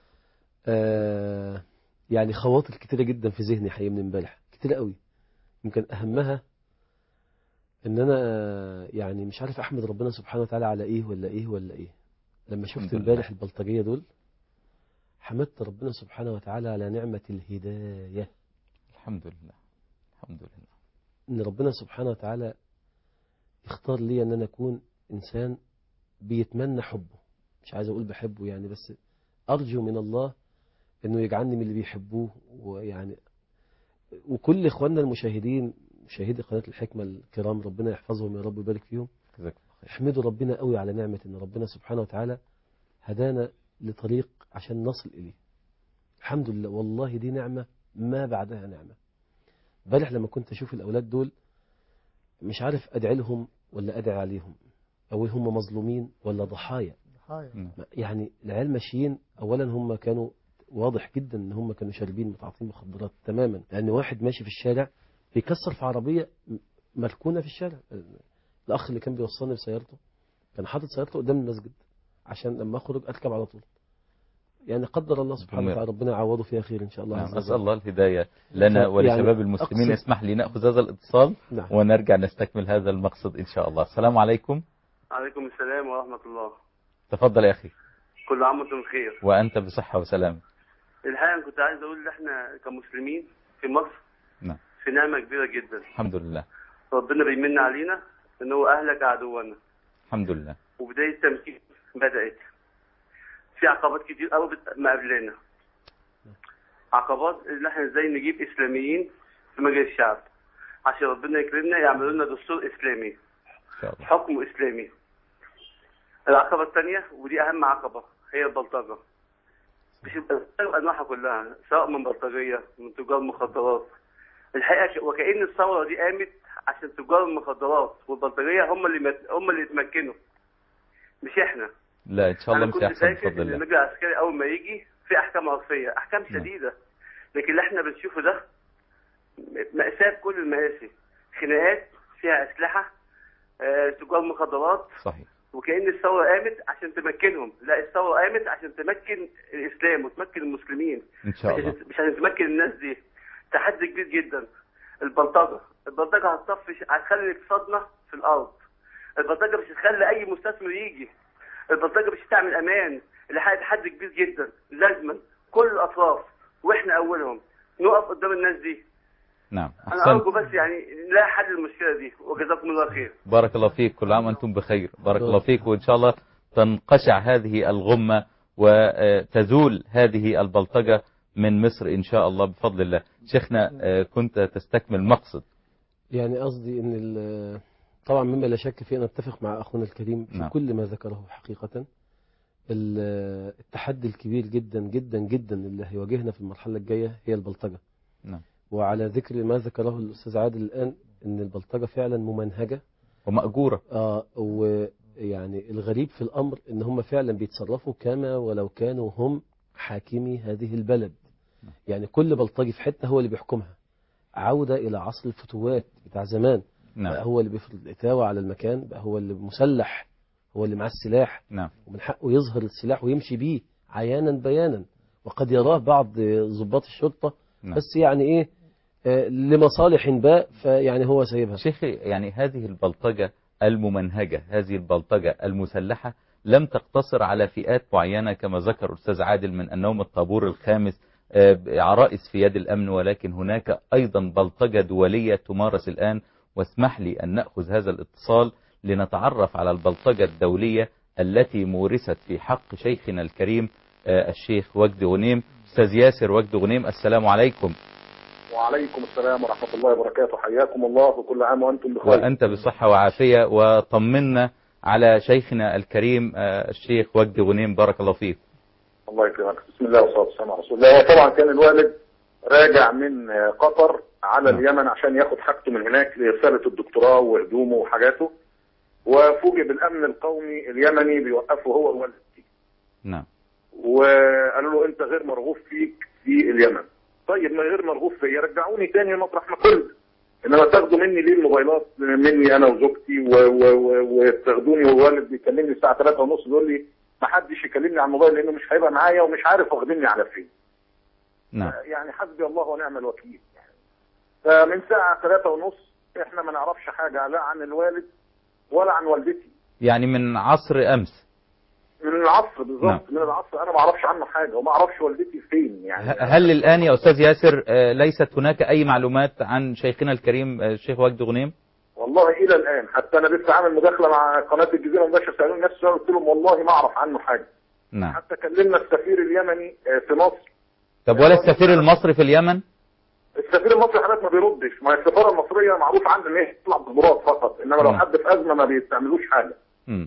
آه يعني خواطر كتيرة جدا في ذهني حقيقة من امبارح كتيرة قوي يمكن أهمها ان انا يعني مش عارف احمد ربنا سبحانه وتعالى على ايه ولا ايه ولا ايه لما شفت الحمد لله. امبارح البلطجيه دول حمدت ربنا سبحانه وتعالى على نعمه الهدايه الحمد لله الحمد لله ان ربنا سبحانه وتعالى يختار لي ان انا اكون انسان بيتمنى حبه مش عايز اقول بحبه يعني بس ارجو من الله انه يجعلني من اللي بيحبوه ويعني وكل اخواننا المشاهدين مشاهدي قناه الحكمه الكرام ربنا يحفظهم يا رب ويبارك فيهم جزاك الله خير احمدوا ربنا قوي على نعمة ان ربنا سبحانه وتعالى هدانا لطريق عشان نصل اليه الحمد لله والله دي نعمة ما بعدها نعمة امبارح لما كنت اشوف الاولاد دول مش عارف ادعي لهم ولا ادعي عليهم او هم مظلومين ولا ضحايا نعم. يعني العيال ماشيين اولا هم كانوا واضح جدا ان هم كانوا شاربين متعاطين مخدرات تماما لان واحد ماشي في الشارع بيكسر في عربيه م- مركونه في الشارع الاخ اللي كان بيوصلني بسيارته كان حاطط سيارته قدام المسجد عشان لما اخرج اركب على طول يعني قدر الله سبحانه ربنا- وتعالى ربنا يعوضه فيها خير ان شاء الله نعم عز أسأل وجل. الله الهداية لنا يعني ولشباب المسلمين أقصد- اسمح لي نأخذ هذا الاتصال نعم ونرجع نستكمل هذا المقصد إن شاء الله السلام عليكم عليكم السلام ورحمة الله تفضل يا أخي كل عام وانتم بخير وأنت بصحة وسلام الحقيقة أنا كنت عايز أقول إن إحنا كمسلمين في مصر نعم في نعمة كبيرة جدا الحمد لله ربنا بيمن علينا إن هو أهلك عدونا الحمد لله وبداية التمكين بدأت في عقبات كتير قوي بت- مقابلانا عقبات اللي احنا ازاي نجيب اسلاميين في مجلس الشعب عشان ربنا يكرمنا يعملوا لنا دستور اسلامي إن شاء الله حكم اسلامي العقبة الثانية ودي أهم عقبة هي البلطجة مش البلطجة أنواعها كلها سواء من بلطجية من تجار مخدرات الحقيقة ك- وكأن الثورة دي قامت عشان تجار المخدرات والبلطجية هم اللي مت... هم اللي يتمكنوا مش احنا لا إن شاء الله انا مش كنت هيحصل فاكر بفضل ان الله المجلس العسكري اول ما يجي في احكام عرفيه احكام شديده لكن اللي احنا بنشوفه ده م- مأساة بكل المآسي خناقات فيها أسلحة آه، تجار مخدرات صحيح وكأن الثورة قامت عشان تمكنهم لا الثورة قامت عشان تمكن الإسلام وتمكن المسلمين إن شاء مش الله عشان- مش عشان تمكن الناس دي تحدي كبير جدا البلطجة البلطجة هتصفي هتخلي اقتصادنا في الأرض البلطجة مش هتخلي أي مستثمر يجي البلطجة مش هتعمل أمان اللي حاجة تحدي كبير جدا لازما كل الأطراف وإحنا أولهم نقف قدام الناس دي نعم أنا أحسنت أرجو بس يعني لا حل المشكلة دي وجزاكم الله خير بارك الله فيك كل عام وأنتم بخير بارك الله فيك وإن شاء الله تنقشع هذه الغمة وتزول هذه البلطجة من مصر إن شاء الله بفضل الله شيخنا آه، كنت تستكمل مقصد يعني قصدي ان ال- طبعا مما لا شك فيه انا اتفق مع اخونا الكريم في نعم. كل ما ذكره حقيقه ال- التحدي الكبير جدا جدا جدا اللي هيواجهنا في المرحله الجايه هي البلطجه نعم. وعلى ذكر ما ذكره الاستاذ عادل الان ان البلطجه فعلا ممنهجه ومأجورة آه ويعني الغريب في الامر ان هم فعلا بيتصرفوا كما ولو كانوا هم حاكمي هذه البلد يعني كل بلطجي في حته هو اللي بيحكمها عوده الى عصر الفتوات بتاع زمان بقى نعم هو اللي بيفرض الإتاوة على المكان بقى هو اللي مسلح هو اللي معاه السلاح نعم ومن حقه يظهر السلاح ويمشي بيه عيانا بيانا وقد يراه بعض ضباط الشرطة نعم. بس يعني إيه آه، لمصالح باء فيعني هو سايبها شيخي يعني هذه البلطجة الممنهجة هذه البلطجة المسلحة لم تقتصر على فئات معينة كما ذكر أستاذ عادل من أنهم الطابور الخامس آه، عرائس في يد الأمن ولكن هناك أيضا بلطجة دولية تمارس الآن واسمح لي أن نأخذ هذا الاتصال لنتعرف على البلطجة الدولية التي مورست في حق شيخنا الكريم آه، الشيخ وجد غنيم أستاذ ياسر وجد غنيم السلام عليكم وعليكم السلام ورحمة الله وبركاته حياكم الله وكل عام وأنتم بخير وأنت بصحة وعافية وطمنا على شيخنا الكريم آه، الشيخ وجد غنيم بارك الله فيك الله يكرمك بسم الله والصلاة والسلام على رسول الله وطبعا كان الوالد راجع من قطر على نعم. اليمن عشان ياخد حاجته من هناك لرسالة الدكتوراه وهدومه وحاجاته وفوجئ بالأمن القومي اليمني بيوقفه هو ووالدتي نعم وقالوا له أنت غير مرغوب فيك في اليمن طيب ما غير مرغوب فيا رجعوني تاني مطرح ما كنت انما تاخدوا مني ليه الموبايلات مني انا وزوجتي و- و- و- وتاخدوني والوالد بيكلمني الساعه 3 ونص بيقول لي ما حدش يكلمني على الموبايل لانه مش هيبقى معايا ومش عارف واخديني على فين نعم يعني حسبي الله ونعم الوكيل يعني فمن ساعه 3 ونص احنا ما نعرفش حاجه لا عن الوالد ولا عن والدتي يعني من عصر أمس من العصر نعم. بالظبط من العصر انا ما اعرفش عنه حاجه وما اعرفش والدتي فين يعني ه- هل الآن يا أستاذ ياسر آه، ليست هناك أي معلومات عن شيخنا الكريم آه، الشيخ وجد غنيم والله الى الان حتى انا لسه عامل مداخله مع قناه الجزيره مباشر سالوني نفس السؤال قلت لهم والله ما اعرف عنه حاجه نعم حتى كلمنا السفير اليمني آه، في مصر طب ولا السفير المصري في اليمن السفير المصري حضرتك ما بيردش ما هي السفاره المصريه معروف عنها ان هي تطلع بخبرات فقط انما لو نعم. حد في ازمه ما بيستعملوش حاجه مم.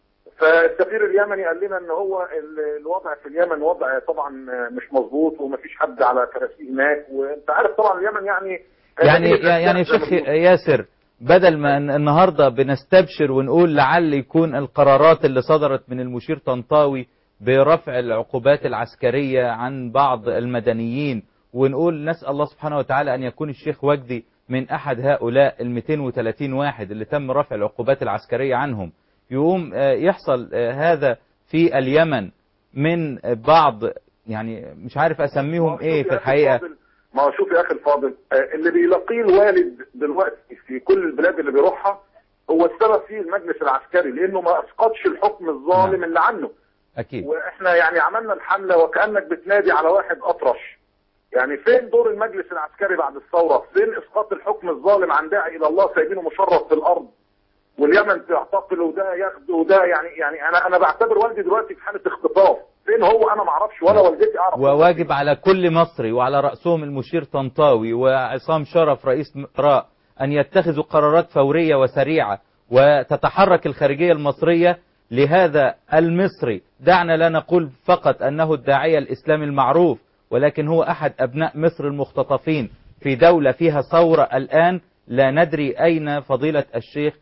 فالسفير اليمني قال لنا ان هو ال- الوضع في اليمن وضع طبعا مش مظبوط ومفيش حد على كراسي هناك وانت عارف طبعا اليمن يعني يعني يعني يا شيخ ياسر بدل ما ن- النهارده بنستبشر ونقول لعل يكون القرارات اللي صدرت من المشير طنطاوي برفع العقوبات العسكرية عن بعض المدنيين ونقول نسأل الله سبحانه وتعالى أن يكون الشيخ وجدي من أحد هؤلاء ال 230 واحد اللي تم رفع العقوبات العسكرية عنهم يقوم آه، يحصل آه، هذا في اليمن من بعض يعني مش عارف أسميهم إيه في الحقيقة ما هو شوف يا اخي الفاضل آه، اللي بيلاقيه الوالد دلوقتي في كل البلاد اللي بيروحها هو السبب فيه المجلس العسكري لانه ما اسقطش الحكم الظالم نعم. اللي عنه أكيد واحنا يعني عملنا الحمله وكانك بتنادي على واحد اطرش يعني فين دور المجلس العسكري بعد الثوره فين اسقاط الحكم الظالم عن داعي الى الله سايبينه مشرف في الارض واليمن تعتقل وده ياخده وده يعني يعني انا انا بعتبر والدي دلوقتي في حاله اختطاف فين هو انا ما اعرفش ولا والدتي اعرف وواجب على كل مصري وعلى رأسهم المشير طنطاوي وعصام شرف رئيس راء أن يتخذوا قرارات فورية وسريعة وتتحرك الخارجية المصرية لهذا المصري دعنا لا نقول فقط أنه الداعية الإسلامي المعروف ولكن هو أحد أبناء مصر المختطفين في دولة فيها ثورة الآن لا ندري أين فضيلة الشيخ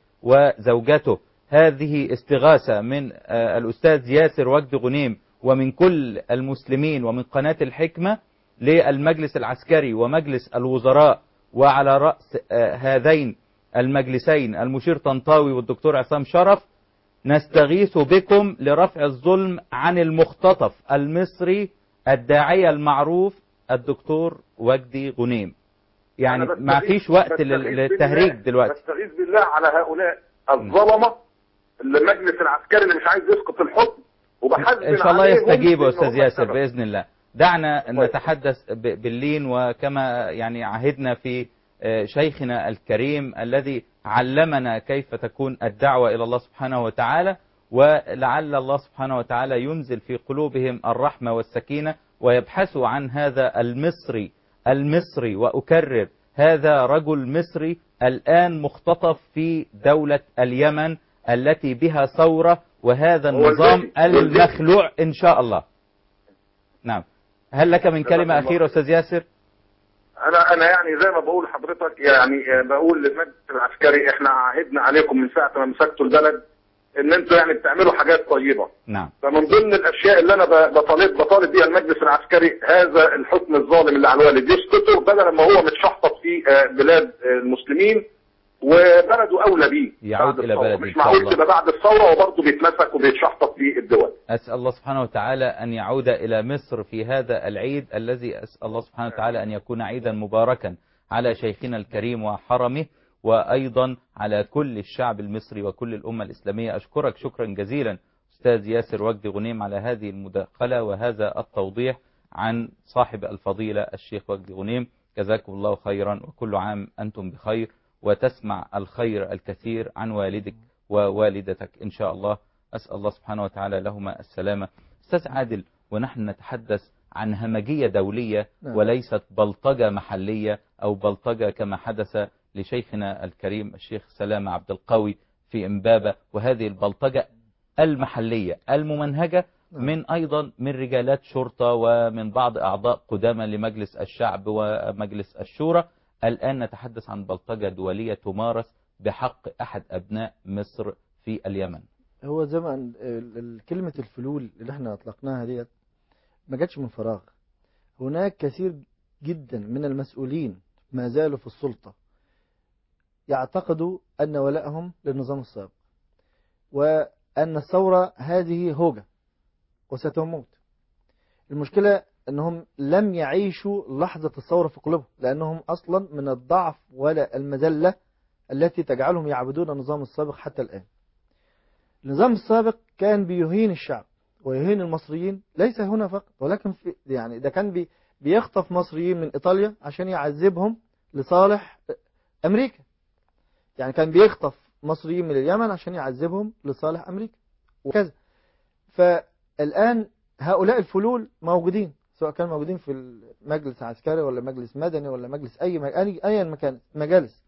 وزوجته هذه استغاثة من آه، الأستاذ ياسر وجد غنيم ومن كل المسلمين ومن قناة الحكمة للمجلس العسكري ومجلس الوزراء وعلى رأس آه، هذين المجلسين المشير طنطاوي والدكتور عصام شرف نستغيث بكم لرفع الظلم عن المختطف المصري الداعية المعروف الدكتور وجدي غنيم يعني أنا ما بستغيث- فيش وقت بستغيث لل- بالله- للتهريج دلوقتي بستغيث بالله على هؤلاء الظلمه اللي المجلس العسكري اللي مش عايز يسقط الحكم وبحزن ان شاء الله عليهم يستجيب يا إن استاذ هم ياسر السبب. باذن الله دعنا الله نتحدث ب- باللين وكما يعني عهدنا في آه، شيخنا الكريم الذي علمنا كيف تكون الدعوة إلى الله سبحانه وتعالى ولعل الله سبحانه وتعالى ينزل في قلوبهم الرحمة والسكينة ويبحثوا عن هذا المصري المصري وأكرر هذا رجل مصري الآن مختطف في دولة اليمن التي بها ثورة وهذا هو النظام البيتي- هو البيتي. المخلوع إن شاء الله نعم هل لك من كلمة جزاك الله أخيرة أستاذ ياسر انا انا يعني زي ما بقول لحضرتك يعني بقول للمجلس العسكري احنا عهدنا عليكم من ساعه ما مسكتوا البلد ان انتوا يعني بتعملوا حاجات طيبه نعم فمن ضمن الاشياء اللي انا ب- بطالب بطالب بيها المجلس العسكري هذا الحكم الظالم اللي على الوالد يسقطه بدل ما هو متشحطط في آه، بلاد آه، المسلمين وبلده اولى بيه يعود بعد إلى الثورة. بلده إن مش شاء معقول الله. تبقى بعد الثوره وبرضه بيتمسك وبيتشحطط في الدول أسأل الله سبحانه وتعالى أن يعود إلى مصر في هذا العيد الذي أسأل الله سبحانه وتعالى أن يكون عيدا مباركا على شيخنا الكريم وحرمه وأيضا على كل الشعب المصري وكل الأمة الإسلامية أشكرك شكرا جزيلا أستاذ ياسر وجدي غنيم على هذه المداخلة وهذا التوضيح عن صاحب الفضيلة الشيخ وجدي غنيم جزاكم الله خيرا وكل عام أنتم بخير وتسمع الخير الكثير عن والدك ووالدتك إن شاء الله أسأل الله سبحانه وتعالى لهما السلامة أستاذ عادل ونحن نتحدث عن همجية دولية نعم. وليست بلطجة محلية أو بلطجة كما حدث لشيخنا الكريم الشيخ سلام عبد القوي في إمبابة وهذه البلطجة المحلية الممنهجة نعم. من أيضا من رجالات شرطة ومن بعض أعضاء قدامى لمجلس الشعب ومجلس الشورى الآن نتحدث عن بلطجة دولية تمارس بحق أحد أبناء مصر في اليمن هو زي ما ال- ال- كلمة الفلول اللي احنا اطلقناها ديت ما جاتش من فراغ هناك كثير جدا من المسؤولين ما زالوا في السلطة يعتقدوا أن ولائهم للنظام السابق وأن الثورة هذه هوجة وستموت المشكلة أنهم لم يعيشوا لحظة الثورة في قلوبهم لأنهم أصلا من الضعف ولا المذلة التي تجعلهم يعبدون النظام السابق حتى الآن النظام السابق كان بيهين الشعب ويهين المصريين ليس هنا فقط ولكن في يعني ده كان بي بيخطف مصريين من إيطاليا عشان يعذبهم لصالح أمريكا يعني كان بيخطف مصريين من اليمن عشان يعذبهم لصالح أمريكا وكذا فالآن هؤلاء الفلول موجودين سواء كانوا موجودين في المجلس العسكري ولا مجلس مدني ولا مجلس أي أي أي مكان مجالس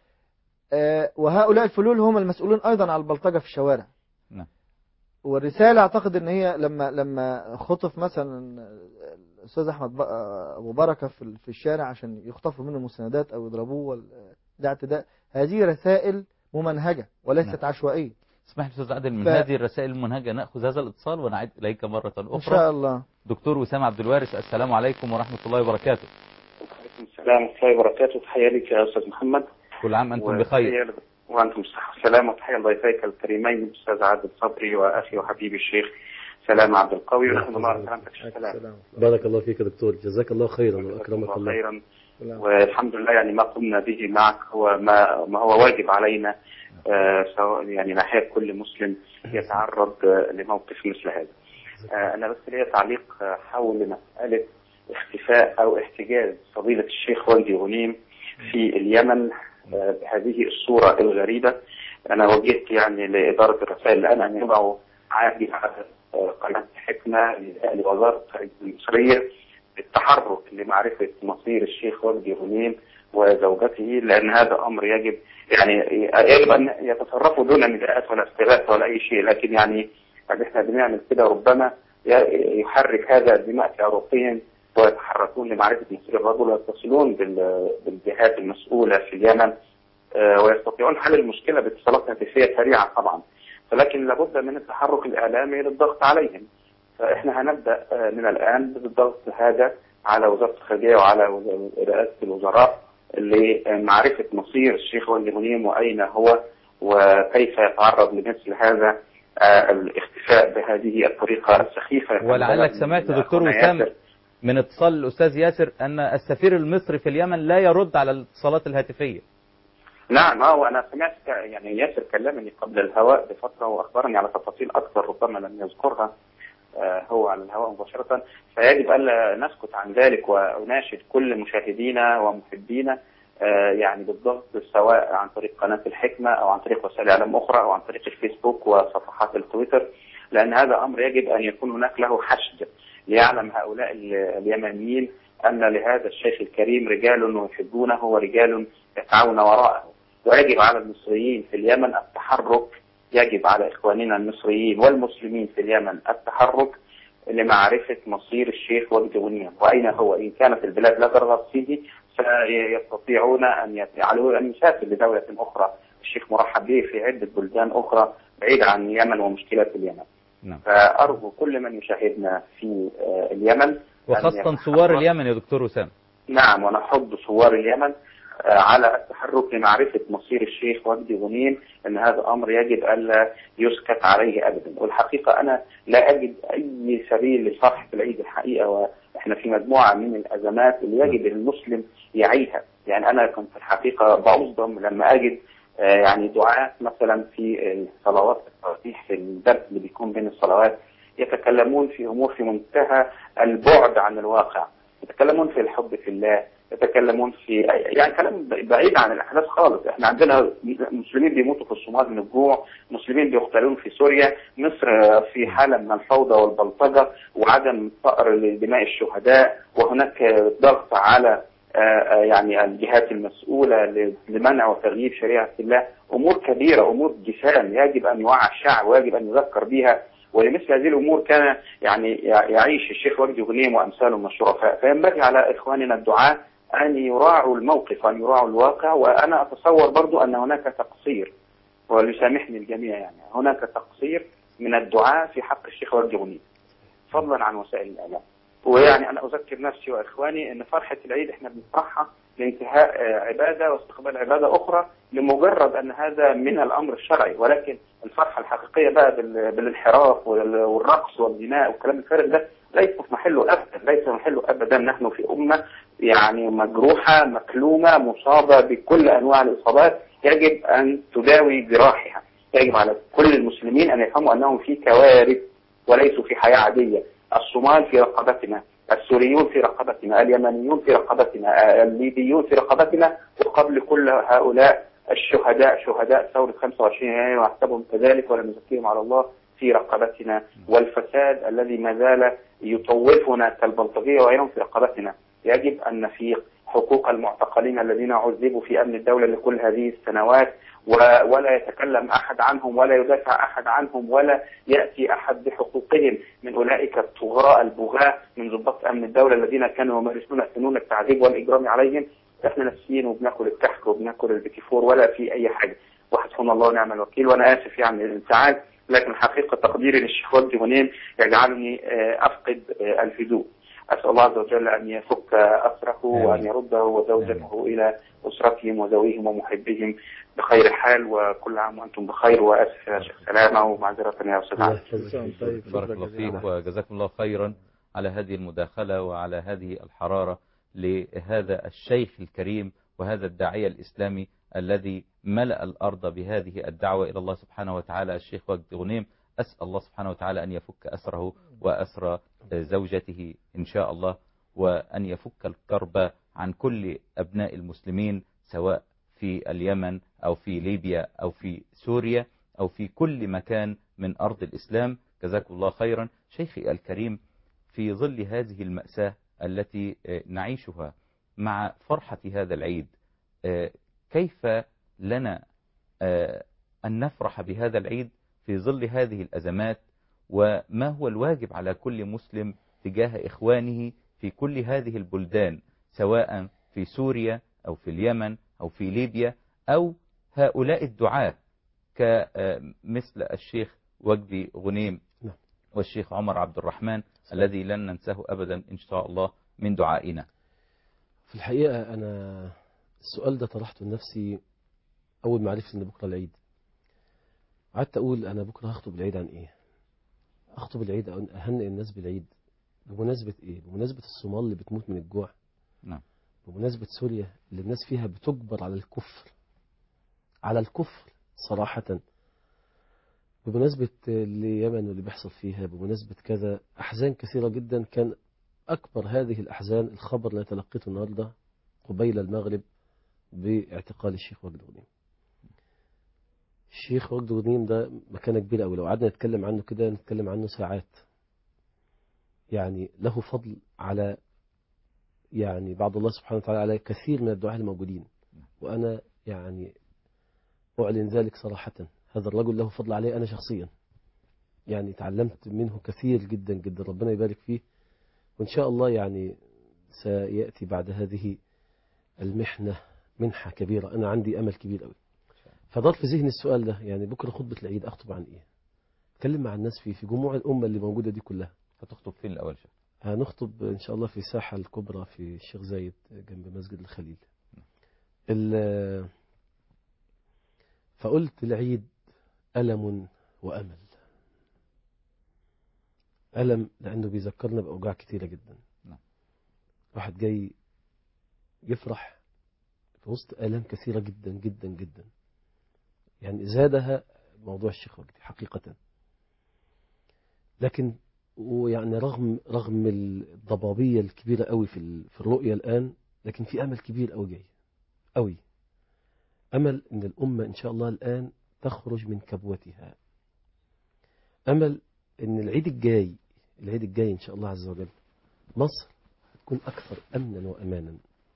آه، وهؤلاء الفلول هم المسؤولون أيضا على البلطجة في الشوارع نعم. والرسالة أعتقد أن هي لما لما خطف مثلا الأستاذ أحمد ب- أبو بركة في ال- في الشارع عشان يخطفوا منه المستندات أو يضربوه وال- ده اعتداء هذه رسائل ممنهجة وليست نعم. عشوائية اسمح لي أستاذ عادل من ف- هذه الرسائل المنهجة نأخذ هذا الاتصال ونعيد إليك مرة إن أخرى شاء الله دكتور وسام عبد الوارث السلام عليكم ورحمة الله وبركاته وعليكم السلام ورحمة الله وبركاته تحية لك يا أستاذ محمد كل عام أنتم وتحية بخير ل- وأنتم بصحة وسلامة وتحية لضيفيك الكريمين الأستاذ عادل صبري وأخي وحبيبي الشيخ سلام عبد القوي ونحمد الله على سلامتك يا سلام السلام بارك الله فيك يا دكتور جزاك الله خيرا جزاكم وأكرمك الله الله خيرا السلام. والحمد لله يعني ما قمنا به معك هو ما ما هو واجب علينا آه، سواء يعني ناحية كل مسلم يتعرض آه، لموقف مثل هذا آه، أنا بس ليا تعليق آه، حول مسألة اختفاء أو احتجاز فضيلة الشيخ وجدي غنيم في اليمن آه، بهذه الصورة الغريبة أنا وجهت يعني لإدارة الرسائل الآن أن يضعوا عاجل على آه، قناة حكمة لوزارة الخارجية المصرية بالتحرك لمعرفة مصير الشيخ وجدي غنيم وزوجته لأن هذا أمر يجب يعني يجب أن يتصرفوا دون نداءات ولا استغاثة ولا أي شيء لكن يعني يعني احنا بنعمل كده ربما ي- يحرك هذا الدماء في عروقهم ويتحركون لمعرفة مصير الرجل ويتصلون بال- بالجهات المسؤولة في اليمن آه، ويستطيعون حل المشكلة باتصالات هاتفية سريعة طبعا ولكن لابد من التحرك الإعلامي للضغط عليهم فإحنا هنبدأ آه، من الآن بالضغط هذا على وزارة الخارجية وعلى وز- رئاسة الوزراء لمعرفة مصير الشيخ وجدي غنيم وأين هو وكيف يتعرض لمثل هذا آه، الاختفاء بهذه الطريقة السخيفة ولعلك سمعت دكتور أخونا وسام ياسر. من اتصال الأستاذ ياسر أن السفير المصري في اليمن لا يرد على الاتصالات الهاتفية نعم اه وانا سمعت ك- يعني ياسر كلمني قبل الهواء بفتره واخبرني على تفاصيل اكثر ربما لم يذكرها آه، هو على الهواء مباشره فيجب الا نسكت عن ذلك واناشد كل مشاهدينا ومحبينا آه، يعني بالضبط سواء عن طريق قناه الحكمه او عن طريق وسائل اعلام اخرى او عن طريق الفيسبوك وصفحات التويتر لان هذا امر يجب ان يكون هناك له حشد ليعلم هؤلاء ال- اليمنيين ان لهذا الشيخ الكريم رجال يحبونه ورجال يسعون وراءه ويجب على المصريين في اليمن التحرك يجب على إخواننا المصريين والمسلمين في اليمن التحرك لمعرفة مصير الشيخ وجدي غنيم وأين هو إن كانت البلاد لا ترغب فيه سيستطيعون أن يجعلوا أن يسافر لدولة أخرى الشيخ مرحب به في عدة بلدان أخرى بعيدة عن اليمن ومشكلة اليمن نعم فأرجو كل من يشاهدنا في آه، اليمن أن وخاصة يتحرك. ثوار اليمن يا دكتور وسام نعم ونحض ثوار اليمن آه، على التحرك لمعرفة مصير الشيخ وجدي غنيم أن هذا أمر يجب ألا يسكت عليه أبدا والحقيقة أنا لا أجد أي سبيل لصرح العيد الحقيقة وإحنا في مجموعة من الأزمات اللي يجب المسلم يعيها يعني أنا كنت في الحقيقة بصدم لما أجد آه، يعني دعاة مثلا في الصلوات التراويح في الدرس اللي بيكون بين الصلوات يتكلمون في أمور في منتهى البعد عن الواقع يتكلمون في الحب في الله يتكلمون في يعني كلام بعيد عن الاحداث خالص احنا عندنا مسلمين بيموتوا في الصومال من الجوع مسلمين بيقتلون في سوريا مصر في حاله من الفوضى والبلطجه وعدم فقر لدماء الشهداء وهناك ضغط على آه، آه، يعني الجهات المسؤوله لمنع وتغيير شريعه الله امور كبيره امور جسام يجب ان يوعى الشعب ويجب ان يذكر بها ولمثل هذه الامور كان يعني يعيش الشيخ وجدي غنيم وامثاله من الشرفاء فينبغي على اخواننا الدعاة ان يراعوا الموقف وان يراعوا الواقع وانا اتصور برضو ان هناك تقصير وليسامحني الجميع يعني هناك تقصير من الدعاة في حق الشيخ وجدي غنيم فضلا عن وسائل الاعلام ويعني انا اذكر نفسي واخواني ان فرحه العيد احنا بنفرحها لانتهاء آه، عباده واستقبال عباده اخرى لمجرد ان هذا من الامر الشرعي ولكن الفرحه الحقيقيه بقى بال- بالانحراف وال- والرقص والغناء والكلام الفارغ ده ليس في محله ابدا ليس محله ابدا نحن في امه يعني مجروحه مكلومه مصابه بكل انواع الاصابات يجب ان تداوي جراحها يجب على كل المسلمين ان يفهموا انهم في كوارث وليسوا في حياه عاديه الصومال في رقبتنا السوريون في رقبتنا اليمنيون في رقبتنا الليبيون في رقبتنا وقبل كل هؤلاء الشهداء شهداء ثورة 25 يناير واحسبهم كذلك ولا نزكيهم على الله في رقبتنا والفساد الذي ما زال يطوفنا كالبلطجية وغيرهم في رقبتنا يجب أن نفيق حقوق المعتقلين الذين عذبوا في أمن الدولة لكل هذه السنوات و- ولا يتكلم أحد عنهم ولا يدافع أحد عنهم ولا يأتي أحد بحقوقهم من أولئك الطغاة البغاة من ضباط أمن الدولة الذين كانوا يمارسون فنون التعذيب والإجرام عليهم احنا نفسيين وبناكل الكحك وبناكل البيكيفور ولا في أي حاجة وحسبنا الله ونعم الوكيل وأنا آسف يعني الانفعال لكن حقيقة تقديري للشيخ وجدي غنيم يجعلني آه، أفقد آه، الهدوء أسأل الله عز وجل أن يفك أسره وأن يرده وزوجته إلى أسرتهم وذويهم ومحبهم بخير حال وكل عام وأنتم بخير وأسف يا شيخ سلامة ومعذرة يا أستاذ الله علي يحفظك. طيب بارك شكرا الله جزيلا. فيك وجزاكم الله خيرا على هذه المداخلة وعلى هذه الحرارة لهذا الشيخ الكريم وهذا الداعية الإسلامي الذي ملأ الأرض بهذه الدعوة إلى الله سبحانه وتعالى الشيخ وجد غنيم أسأل الله سبحانه وتعالى أن يفك أسره وأسر زوجته إن شاء الله وأن يفك الكرب عن كل أبناء المسلمين سواء في اليمن أو في ليبيا أو في سوريا أو في كل مكان من أرض الإسلام جزاكم الله خيرا شيخي الكريم في ظل هذه المأساة التي آه، نعيشها مع فرحة هذا العيد آه، كيف لنا آه، أن نفرح بهذا العيد في ظل هذه الأزمات وما هو الواجب على كل مسلم تجاه إخوانه في كل هذه البلدان سواء في سوريا أو في اليمن أو في ليبيا أو هؤلاء الدعاة كمثل الشيخ وجدي غنيم نعم. والشيخ عمر عبد الرحمن الذي لن ننساه أبدا إن شاء الله من دعائنا في الحقيقة أنا السؤال ده طرحته لنفسي أول ما عرفت إن بكرة العيد قعدت أقول أنا بكرة هخطب العيد عن إيه أخطب العيد أو أهنئ الناس بالعيد بمناسبة إيه بمناسبة الصومال اللي بتموت من الجوع نعم. بمناسبة سوريا اللي الناس فيها بتجبر على الكفر على الكفر صراحة بمناسبة اليمن واللي بيحصل فيها بمناسبة كذا أحزان كثيرة جدا كان أكبر هذه الأحزان الخبر اللي تلقيته النهاردة قبيل المغرب باعتقال الشيخ وجد غنيم الشيخ وجد غنيم ده مكانة كبيرة أوي لو قعدنا نتكلم عنه كده نتكلم عنه ساعات يعني له فضل على يعني بعد الله سبحانه وتعالى على كثير من الدعاة الموجودين وأنا يعني أعلن ذلك صراحة هذا الرجل له فضل علي أنا شخصيا يعني تعلمت منه كثير جدا جدا ربنا يبارك فيه وإن شاء الله يعني سيأتي بعد هذه المحنة منحة كبيرة أنا عندي أمل كبير قوي فضل في ذهني السؤال ده يعني بكرة خطبة العيد أخطب عن إيه أتكلم مع الناس فيه في جموع الأمة اللي موجودة دي كلها هتخطب فين الأول شيخ هنخطب إن شاء الله في الساحة الكبرى في الشيخ زايد جنب مسجد الخليل ال- فقلت العيد ألم وأمل ألم لأنه بيذكرنا بأوجاع كتيرة جدا نعم. واحد جاي يفرح في وسط آلام كثيرة جدا جدا جدا يعني زادها موضوع الشيخ وجدي حقيقة لكن ويعني رغم رغم الضبابية الكبيرة قوي في ال- في الرؤية الآن لكن في أمل كبير أوي جاي أوي أمل إن الأمة إن شاء الله الآن تخرج من كبوتها أمل إن العيد الجاي العيد الجاي إن شاء الله عز وجل مصر هتكون أكثر أمنا وأمانا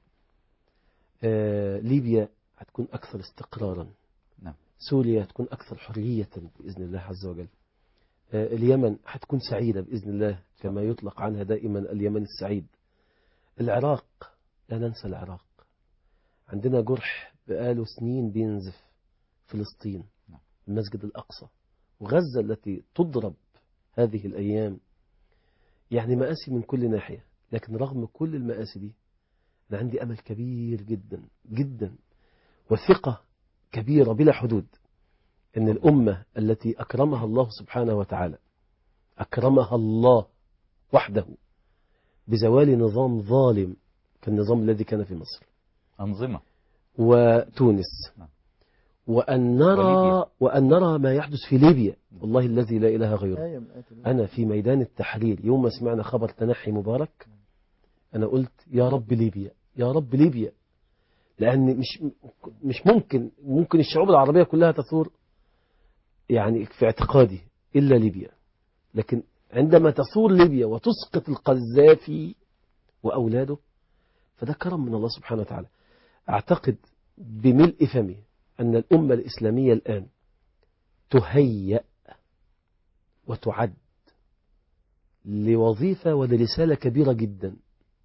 آه ليبيا هتكون أكثر استقرارا نعم. سوريا هتكون أكثر حرية بإذن الله عز وجل آه اليمن هتكون سعيدة بإذن الله كما يطلق عنها دائما اليمن السعيد العراق لا ننسى العراق عندنا جرح بقاله سنين بينزف فلسطين نعم. المسجد الأقصى وغزة التي تضرب هذه الأيام يعني مآسي من كل ناحية لكن رغم كل المآسي دي أنا عندي أمل كبير جدا جدا وثقة كبيرة بلا حدود أن الأمة التي أكرمها الله سبحانه وتعالى أكرمها الله وحده بزوال نظام ظالم كالنظام الذي كان في مصر أنظمة وتونس نعم. وأن نرى وليبيا. وأن نرى ما يحدث في ليبيا والله الذي لا إله غيره آية من آيات الله. أنا في ميدان التحرير يوم ما سمعنا خبر تنحي مبارك أنا قلت يا رب ليبيا يا رب ليبيا لأن مش مش ممكن ممكن الشعوب العربية كلها تثور يعني في اعتقادي إلا ليبيا لكن عندما تثور ليبيا وتسقط القذافي وأولاده فده كرم من الله سبحانه وتعالى أعتقد بملء فمي أن الأمة الإسلامية الآن تهيأ وتعد لوظيفة ولرسالة كبيرة جدا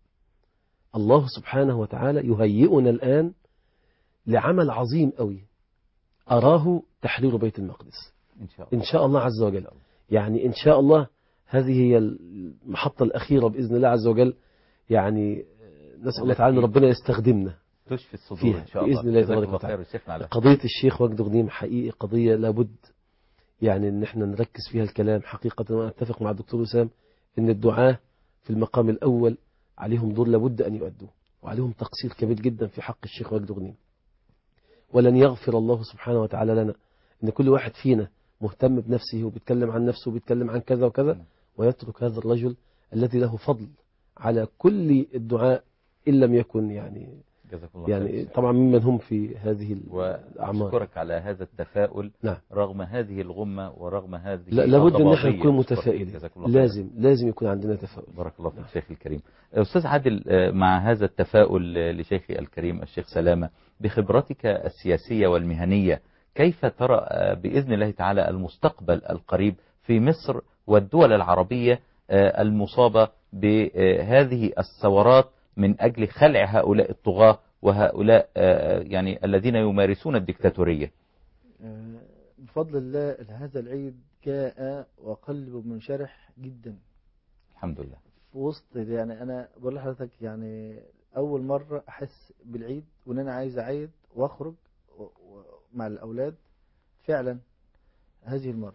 الله سبحانه وتعالى يهيئنا الآن لعمل عظيم قوي أراه تحرير بيت المقدس إن شاء الله إن شاء الله عز وجل يعني إن شاء الله هذه هي المحطة الأخيرة بإذن الله عز وجل يعني نسأل الله تعالى أن ربنا يستخدمنا تشفي الصدور فيها إن شاء الله بإذن الله جزاك تبارك وتعالى. خير وشيخنا على قضية الشيخ وجد غنيم حقيقي قضية لابد يعني ان احنا نركز فيها الكلام حقيقة وانا اتفق مع الدكتور وسام ان الدعاة في المقام الاول عليهم دور لابد ان يؤدوه وعليهم تقصير كبير جدا في حق الشيخ وجد غنيم ولن يغفر الله سبحانه وتعالى لنا ان كل واحد فينا مهتم بنفسه وبيتكلم عن نفسه وبيتكلم عن كذا وكذا ويترك هذا الرجل الذي له فضل على كل الدعاء ان لم يكن يعني جزاك الله يعني خير طبعا ممن هم في هذه الأعمار وأشكرك على هذا التفاؤل نعم. رغم هذه الغمة ورغم هذه لا لابد ان احنا الضبابية. نكون أشكرك. متفائلين جزاك الله خير. لازم لازم يكون عندنا تفاؤل بارك الله فيك شيخي الكريم أستاذ عادل آه، مع هذا التفاؤل آه، لشيخي الكريم الشيخ سلامة بخبرتك السياسية والمهنية كيف ترى آه، بإذن الله تعالى المستقبل القريب في مصر والدول العربية آه، المصابة بهذه الثورات من أجل خلع هؤلاء الطغاة وهؤلاء آه، يعني الذين يمارسون الدكتاتورية آه، بفضل الله هذا العيد جاء وقلبه منشرح جدا الحمد لله في وسط يعني انا بقول لحضرتك يعني اول مره احس بالعيد وان انا عايز اعيد واخرج و- و- مع الاولاد فعلا هذه المره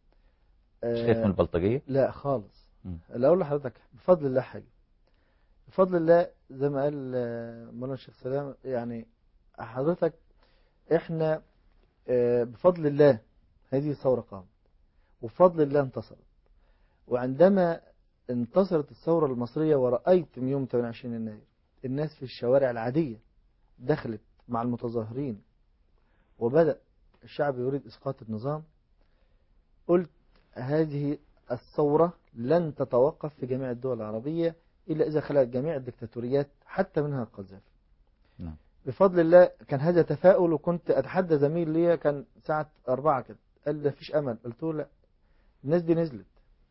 مش خايف من البلطجية لا خالص مم. لا اقول لحضرتك بفضل الله حاجه بفضل الله زي ما قال آه، مولانا الشيخ سلام يعني حضرتك احنا آه، بفضل الله هذه الثوره قامت وبفضل الله انتصرت وعندما انتصرت الثوره المصريه ورأيت من يوم 28 يناير الناس في الشوارع العاديه دخلت مع المتظاهرين وبدأ الشعب يريد إسقاط النظام قلت هذه الثورة لن تتوقف في جميع الدول العربية إلا إذا خلقت جميع الدكتاتوريات حتى منها القذافي نعم. بفضل الله كان هذا تفاؤل وكنت أتحدى زميل ليا كان ساعة أربعة كده قال لي مفيش أمل قلت له لا الناس دي نزلت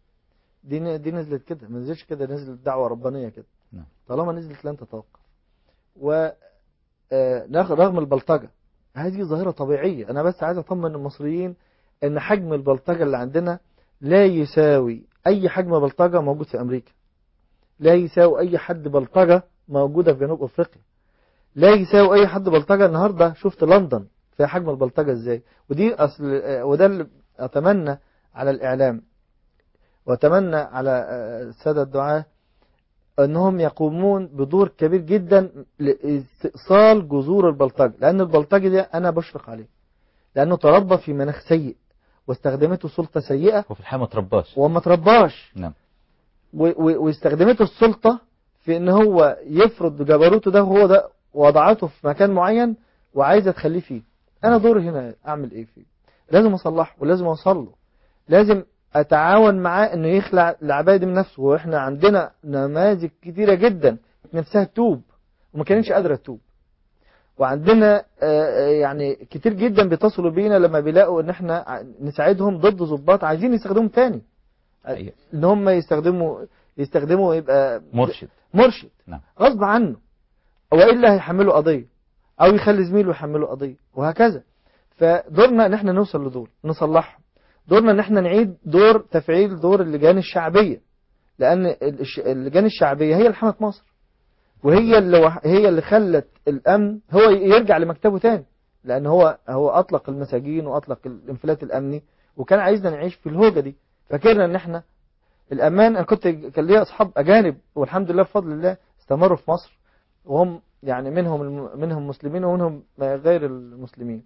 دي دي نزلت كده ما نزلتش كده نزلت دعوة ربانية كده نعم. طالما نزلت لن تتوقف و آه، رغم البلطجة هذه ظاهرة طبيعية أنا بس عايز أطمن المصريين أن حجم البلطجة اللي عندنا لا يساوي أي حجم بلطجة موجود في أمريكا لا يساوي أي حد بلطجة موجودة في جنوب أفريقيا لا يساوي أي حد بلطجة النهاردة شفت لندن فيها حجم البلطجة إزاي ودي أصل آه، وده اللي أتمنى على الإعلام وأتمنى على آه، السادة الدعاة أنهم يقومون بدور كبير جدا لاستئصال جذور البلطجة لأن البلطجة دي أنا بشفق عليه لأنه تربى في مناخ سيء واستخدمته سلطة سيئة وفي الحقيقة ما ترباش وما ترباش نعم و- و- واستخدمته السلطة في في ان هو يفرض جبروته ده وهو ده وضعته في مكان معين وعايزه تخليه فيه انا دوري هنا اعمل ايه فيه لازم اصلحه ولازم اوصل له لازم اتعاون معاه انه يخلع العبايه دي من نفسه واحنا عندنا نماذج كتيره جدا نفسها تتوب وما كانتش قادره تتوب وعندنا آه، يعني كتير جدا بيتصلوا بينا لما بيلاقوا ان احنا ع- نساعدهم ضد ضباط عايزين يستخدمهم تاني حقيقة. ان هم يستخدموا يستخدموا يبقى مرشد مرشد نعم. غصب عنه والا هيحمله قضيه او يخلي زميله يحمله قضيه وهكذا فدورنا ان احنا نوصل لدول نصلحهم دورنا ان احنا نعيد دور تفعيل دور اللجان الشعبيه لان الش- اللجان الشعبيه هي اللي حمت مصر وهي اللي وح- هي اللي خلت الامن هو يرجع لمكتبه تاني لان هو هو اطلق المساجين واطلق الانفلات الامني وكان عايزنا نعيش في الهوجه دي فاكرنا ان احنا الامان انا كنت كان ليا اصحاب اجانب والحمد لله بفضل الله استمروا في مصر وهم يعني منهم الم- منهم مسلمين ومنهم غير المسلمين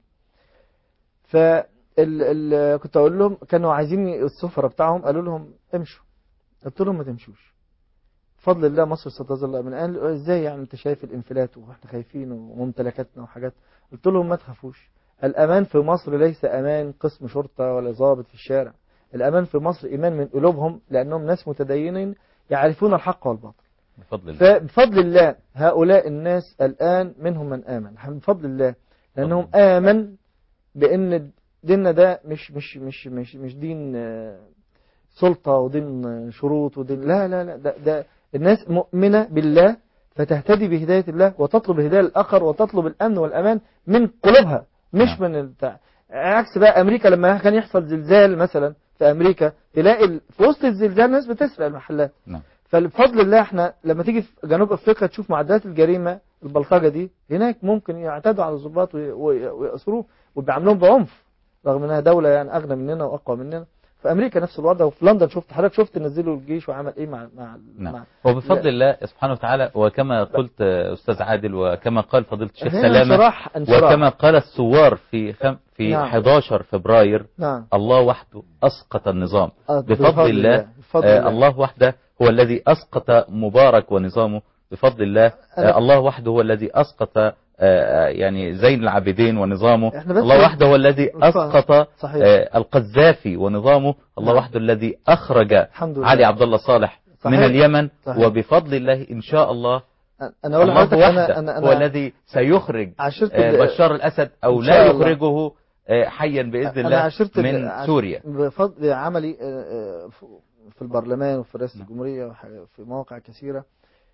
ف ال ال كنت اقول لهم كانوا عايزين السفره بتاعهم قالوا لهم امشوا قلت لهم ما تمشوش بفضل الله مصر ستظل امن قال ازاي يعني انت شايف الانفلات واحنا خايفين وممتلكاتنا وحاجات قلت لهم ما تخافوش الامان في مصر ليس امان قسم شرطه ولا ضابط في الشارع الامان في مصر ايمان من قلوبهم لانهم ناس متدينين يعرفون الحق والباطل بفضل الله فبفضل الله هؤلاء الناس الآن منهم من آمن بفضل الله لأنهم آمن بأن ديننا ده مش مش مش مش مش دين آه، سلطة ودين آه، شروط ودين لا لا لا ده, ده الناس مؤمنة بالله فتهتدي بهداية الله وتطلب هداية الآخر وتطلب الأمن والأمان من قلوبها مش نعم. من البتاع عكس بقى أمريكا لما كان يحصل زلزال مثلا في أمريكا تلاقي ال- في وسط الزلزال ناس بتسرق المحلات نعم فبفضل الله احنا لما تيجي في جنوب افريقيا تشوف معدلات الجريمه البلطجه دي هناك ممكن يعتدوا على الضباط وي- وي- ويأسروه وبيعاملوهم بعنف رغم انها دوله يعني اغنى مننا واقوى مننا في امريكا نفس الوضع وفي لندن شفت حضرتك شفت نزلوا الجيش وعمل ايه مع مع, نعم مع وبفضل الله سبحانه وتعالى وكما قلت آه، أستاذ عادل وكما قال فضيلة الشيخ هنا سلامة انشراح انشراح وكما قال الثوار في خم في نعم. 11 فبراير نعم الله وحده أسقط النظام آه، بفضل الله بفضل آه، الله الله وحده هو الذي أسقط مبارك ونظامه بفضل الله أنا- آه، الله وحده هو الذي أسقط آه، آه، يعني زين العابدين ونظامه إحنا بس- الله وحده هو الذي أسقط صحيح آه، القذافي ونظامه الله نعم. وحده الذي أخرج الحمد لله علي عبد الله صالح صحيح. من اليمن صحيح. وبفضل الله إن شاء الله انا اقول الله لحضرتك وحده انا انا هو انا الذي سيخرج عشرت آه، ال- بشار الأسد أو إن لا شاء الله. يخرجه آه، حيا بإذن أنا الله عشرت ال- من عش- سوريا بفضل عملي آه، آه، في البرلمان وفي رئاسة الجمهورية وح- في مواقع كثيرة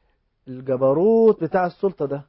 الجبروت بتاع السلطة ده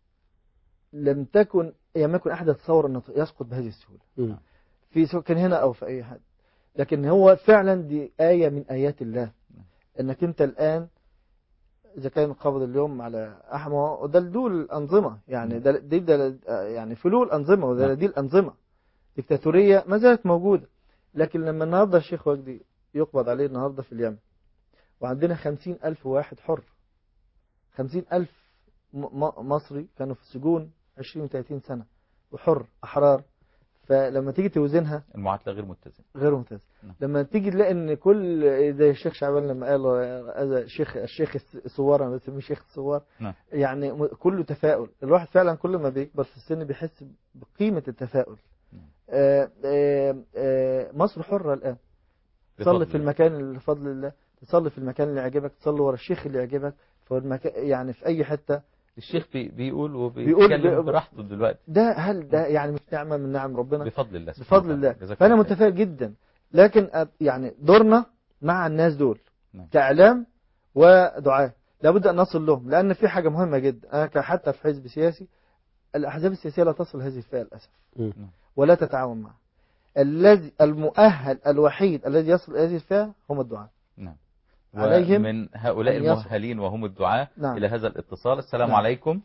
لم تكن لم يكن أحد يتصور أنه يسقط بهذه السهولة مم. في سواء كان هنا أو في أي حد لكن هو فعلا دي آية من آيات الله أنك أنت الآن إذا كان قبض اليوم على أحمى ده دول الأنظمة يعني ده دي ده يعني فلول أنظمة وده نعم. دي الأنظمة ديكتاتورية ما زالت موجودة لكن لما النهاردة الشيخ وجدي يقبض عليه النهاردة في اليمن وعندنا خمسين ألف واحد حر خمسين ألف م- م- مصري كانوا في السجون عشرين وثلاثين سنة وحر أحرار فلما تيجي توزنها المعادلة غير متزنة غير ممتاز نعم. لما تيجي تلاقي ان كل زي الشيخ شعبان لما قال هذا الشيخ الشيخ الثوار انا بسميه شيخ الثوار نعم. يعني م- كله تفاؤل الواحد فعلا كل ما بيكبر في السن بيحس بقيمة التفاؤل نعم. آه، آه، آه، مصر حرة الآن بفضل تصلي في الله. المكان اللي بفضل الله تصلي في المكان اللي يعجبك تصلي ورا الشيخ اللي يعجبك في المكان يعني في أي حتة الشيخ بي بيقول بيقول- وبيتكلم بي- براحته دلوقتي ده هل ده يعني مش نعمة من نعم ربنا بفضل الله سبحانه بفضل وتعالى. الله جزاك فأنا الله خير. متفائل جدا لكن أ- يعني دورنا مع الناس دول نعم. كإعلام ودعاء لابد أن نصل لهم لأن في حاجة مهمة جدا أنا ك- حتى في حزب سياسي الأحزاب السياسية لا تصل هذه الفئة للأسف مم. ولا تتعاون معها الذي المؤهل الوحيد الذي يصل إلى هذه الفئة هم الدعاء نعم عليهم ومن هؤلاء أن يصل. المؤهلين وهم الدعاة نعم. إلى هذا الاتصال السلام نعم. عليكم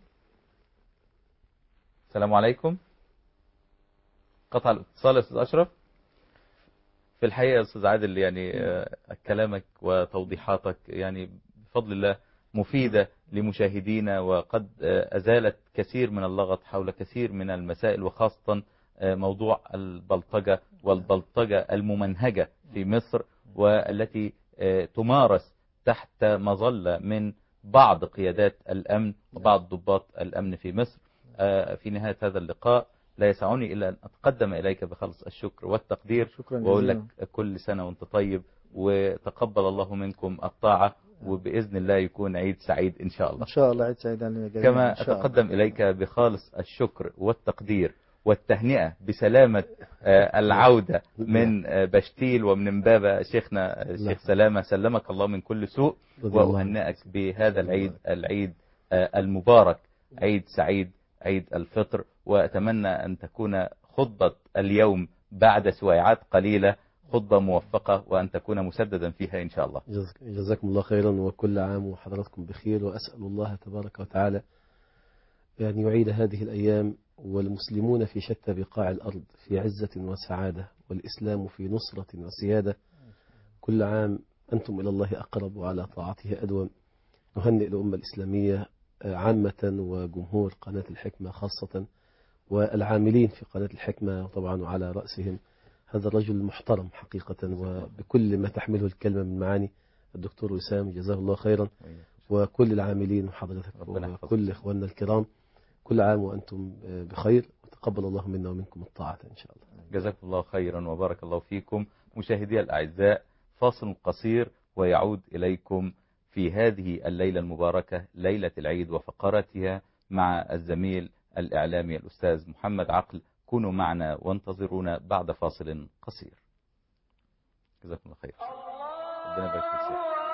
السلام عليكم قطع الاتصال يا أستاذ أشرف في الحقيقة يا أستاذ عادل يعني آه، كلامك وتوضيحاتك يعني بفضل الله مفيدة لمشاهدينا وقد آه، أزالت كثير من اللغط حول كثير من المسائل وخاصة آه، موضوع البلطجة والبلطجة الممنهجة في مصر والتي آه، تمارس تحت مظلة من بعض قيادات الأمن وبعض ضباط الأمن في مصر آه، في نهاية هذا اللقاء لا يسعني إلا أن أتقدم إليك بخلص الشكر والتقدير شكرا وأقول لك جزيلا كل سنة وأنت طيب وتقبل الله منكم الطاعة وبإذن الله يكون عيد سعيد إن شاء الله ان شاء الله عيد سعيد علينا جميعا كما إن شاء الله. أتقدم إليك بخالص الشكر والتقدير والتهنئة بسلامة آه، العودة من آه، بشتيل ومن امبابة شيخنا آه، الشيخ سلامة سلمك الله من كل سوء رضي الله عنك. وأهنئك بهذا العيد العيد آه، المبارك عيد سعيد عيد الفطر وأتمنى أن تكون خطبة اليوم بعد سويعات قليلة خطبة موفقة وأن تكون مسددا فيها إن شاء الله جزاك- جزاكم الله خيرا وكل عام وحضراتكم بخير وأسأل الله تبارك وتعالى أن يعيد هذه الأيام والمسلمون في شتى بقاع الأرض في عزة وسعادة والإسلام في نصرة وسيادة كل عام أنتم إلى الله أقرب وعلى طاعته أدوم نهنئ الأمة الإسلامية آه، عامة وجمهور قناة الحكمة خاصة والعاملين في قناة الحكمة طبعا وعلى رأسهم هذا الرجل المحترم حقيقة وبكل ما تحمله الكلمة من معاني الدكتور وسام جزاه الله خيرا وكل العاملين وحضرتك ربنا يحفظك. وكل إخواننا الكرام كل عام وأنتم آه، بخير وتقبل الله منا ومنكم الطاعة إن شاء الله جزاكم الله خيرا وبارك الله فيكم مشاهدي الأعزاء فاصل قصير ويعود إليكم في هذه الليلة المباركة ليلة العيد وفقراتها مع الزميل الإعلامي الأستاذ محمد عقل كونوا معنا وانتظرونا بعد فاصل قصير جزاكم الله خير ربنا يبارك فيك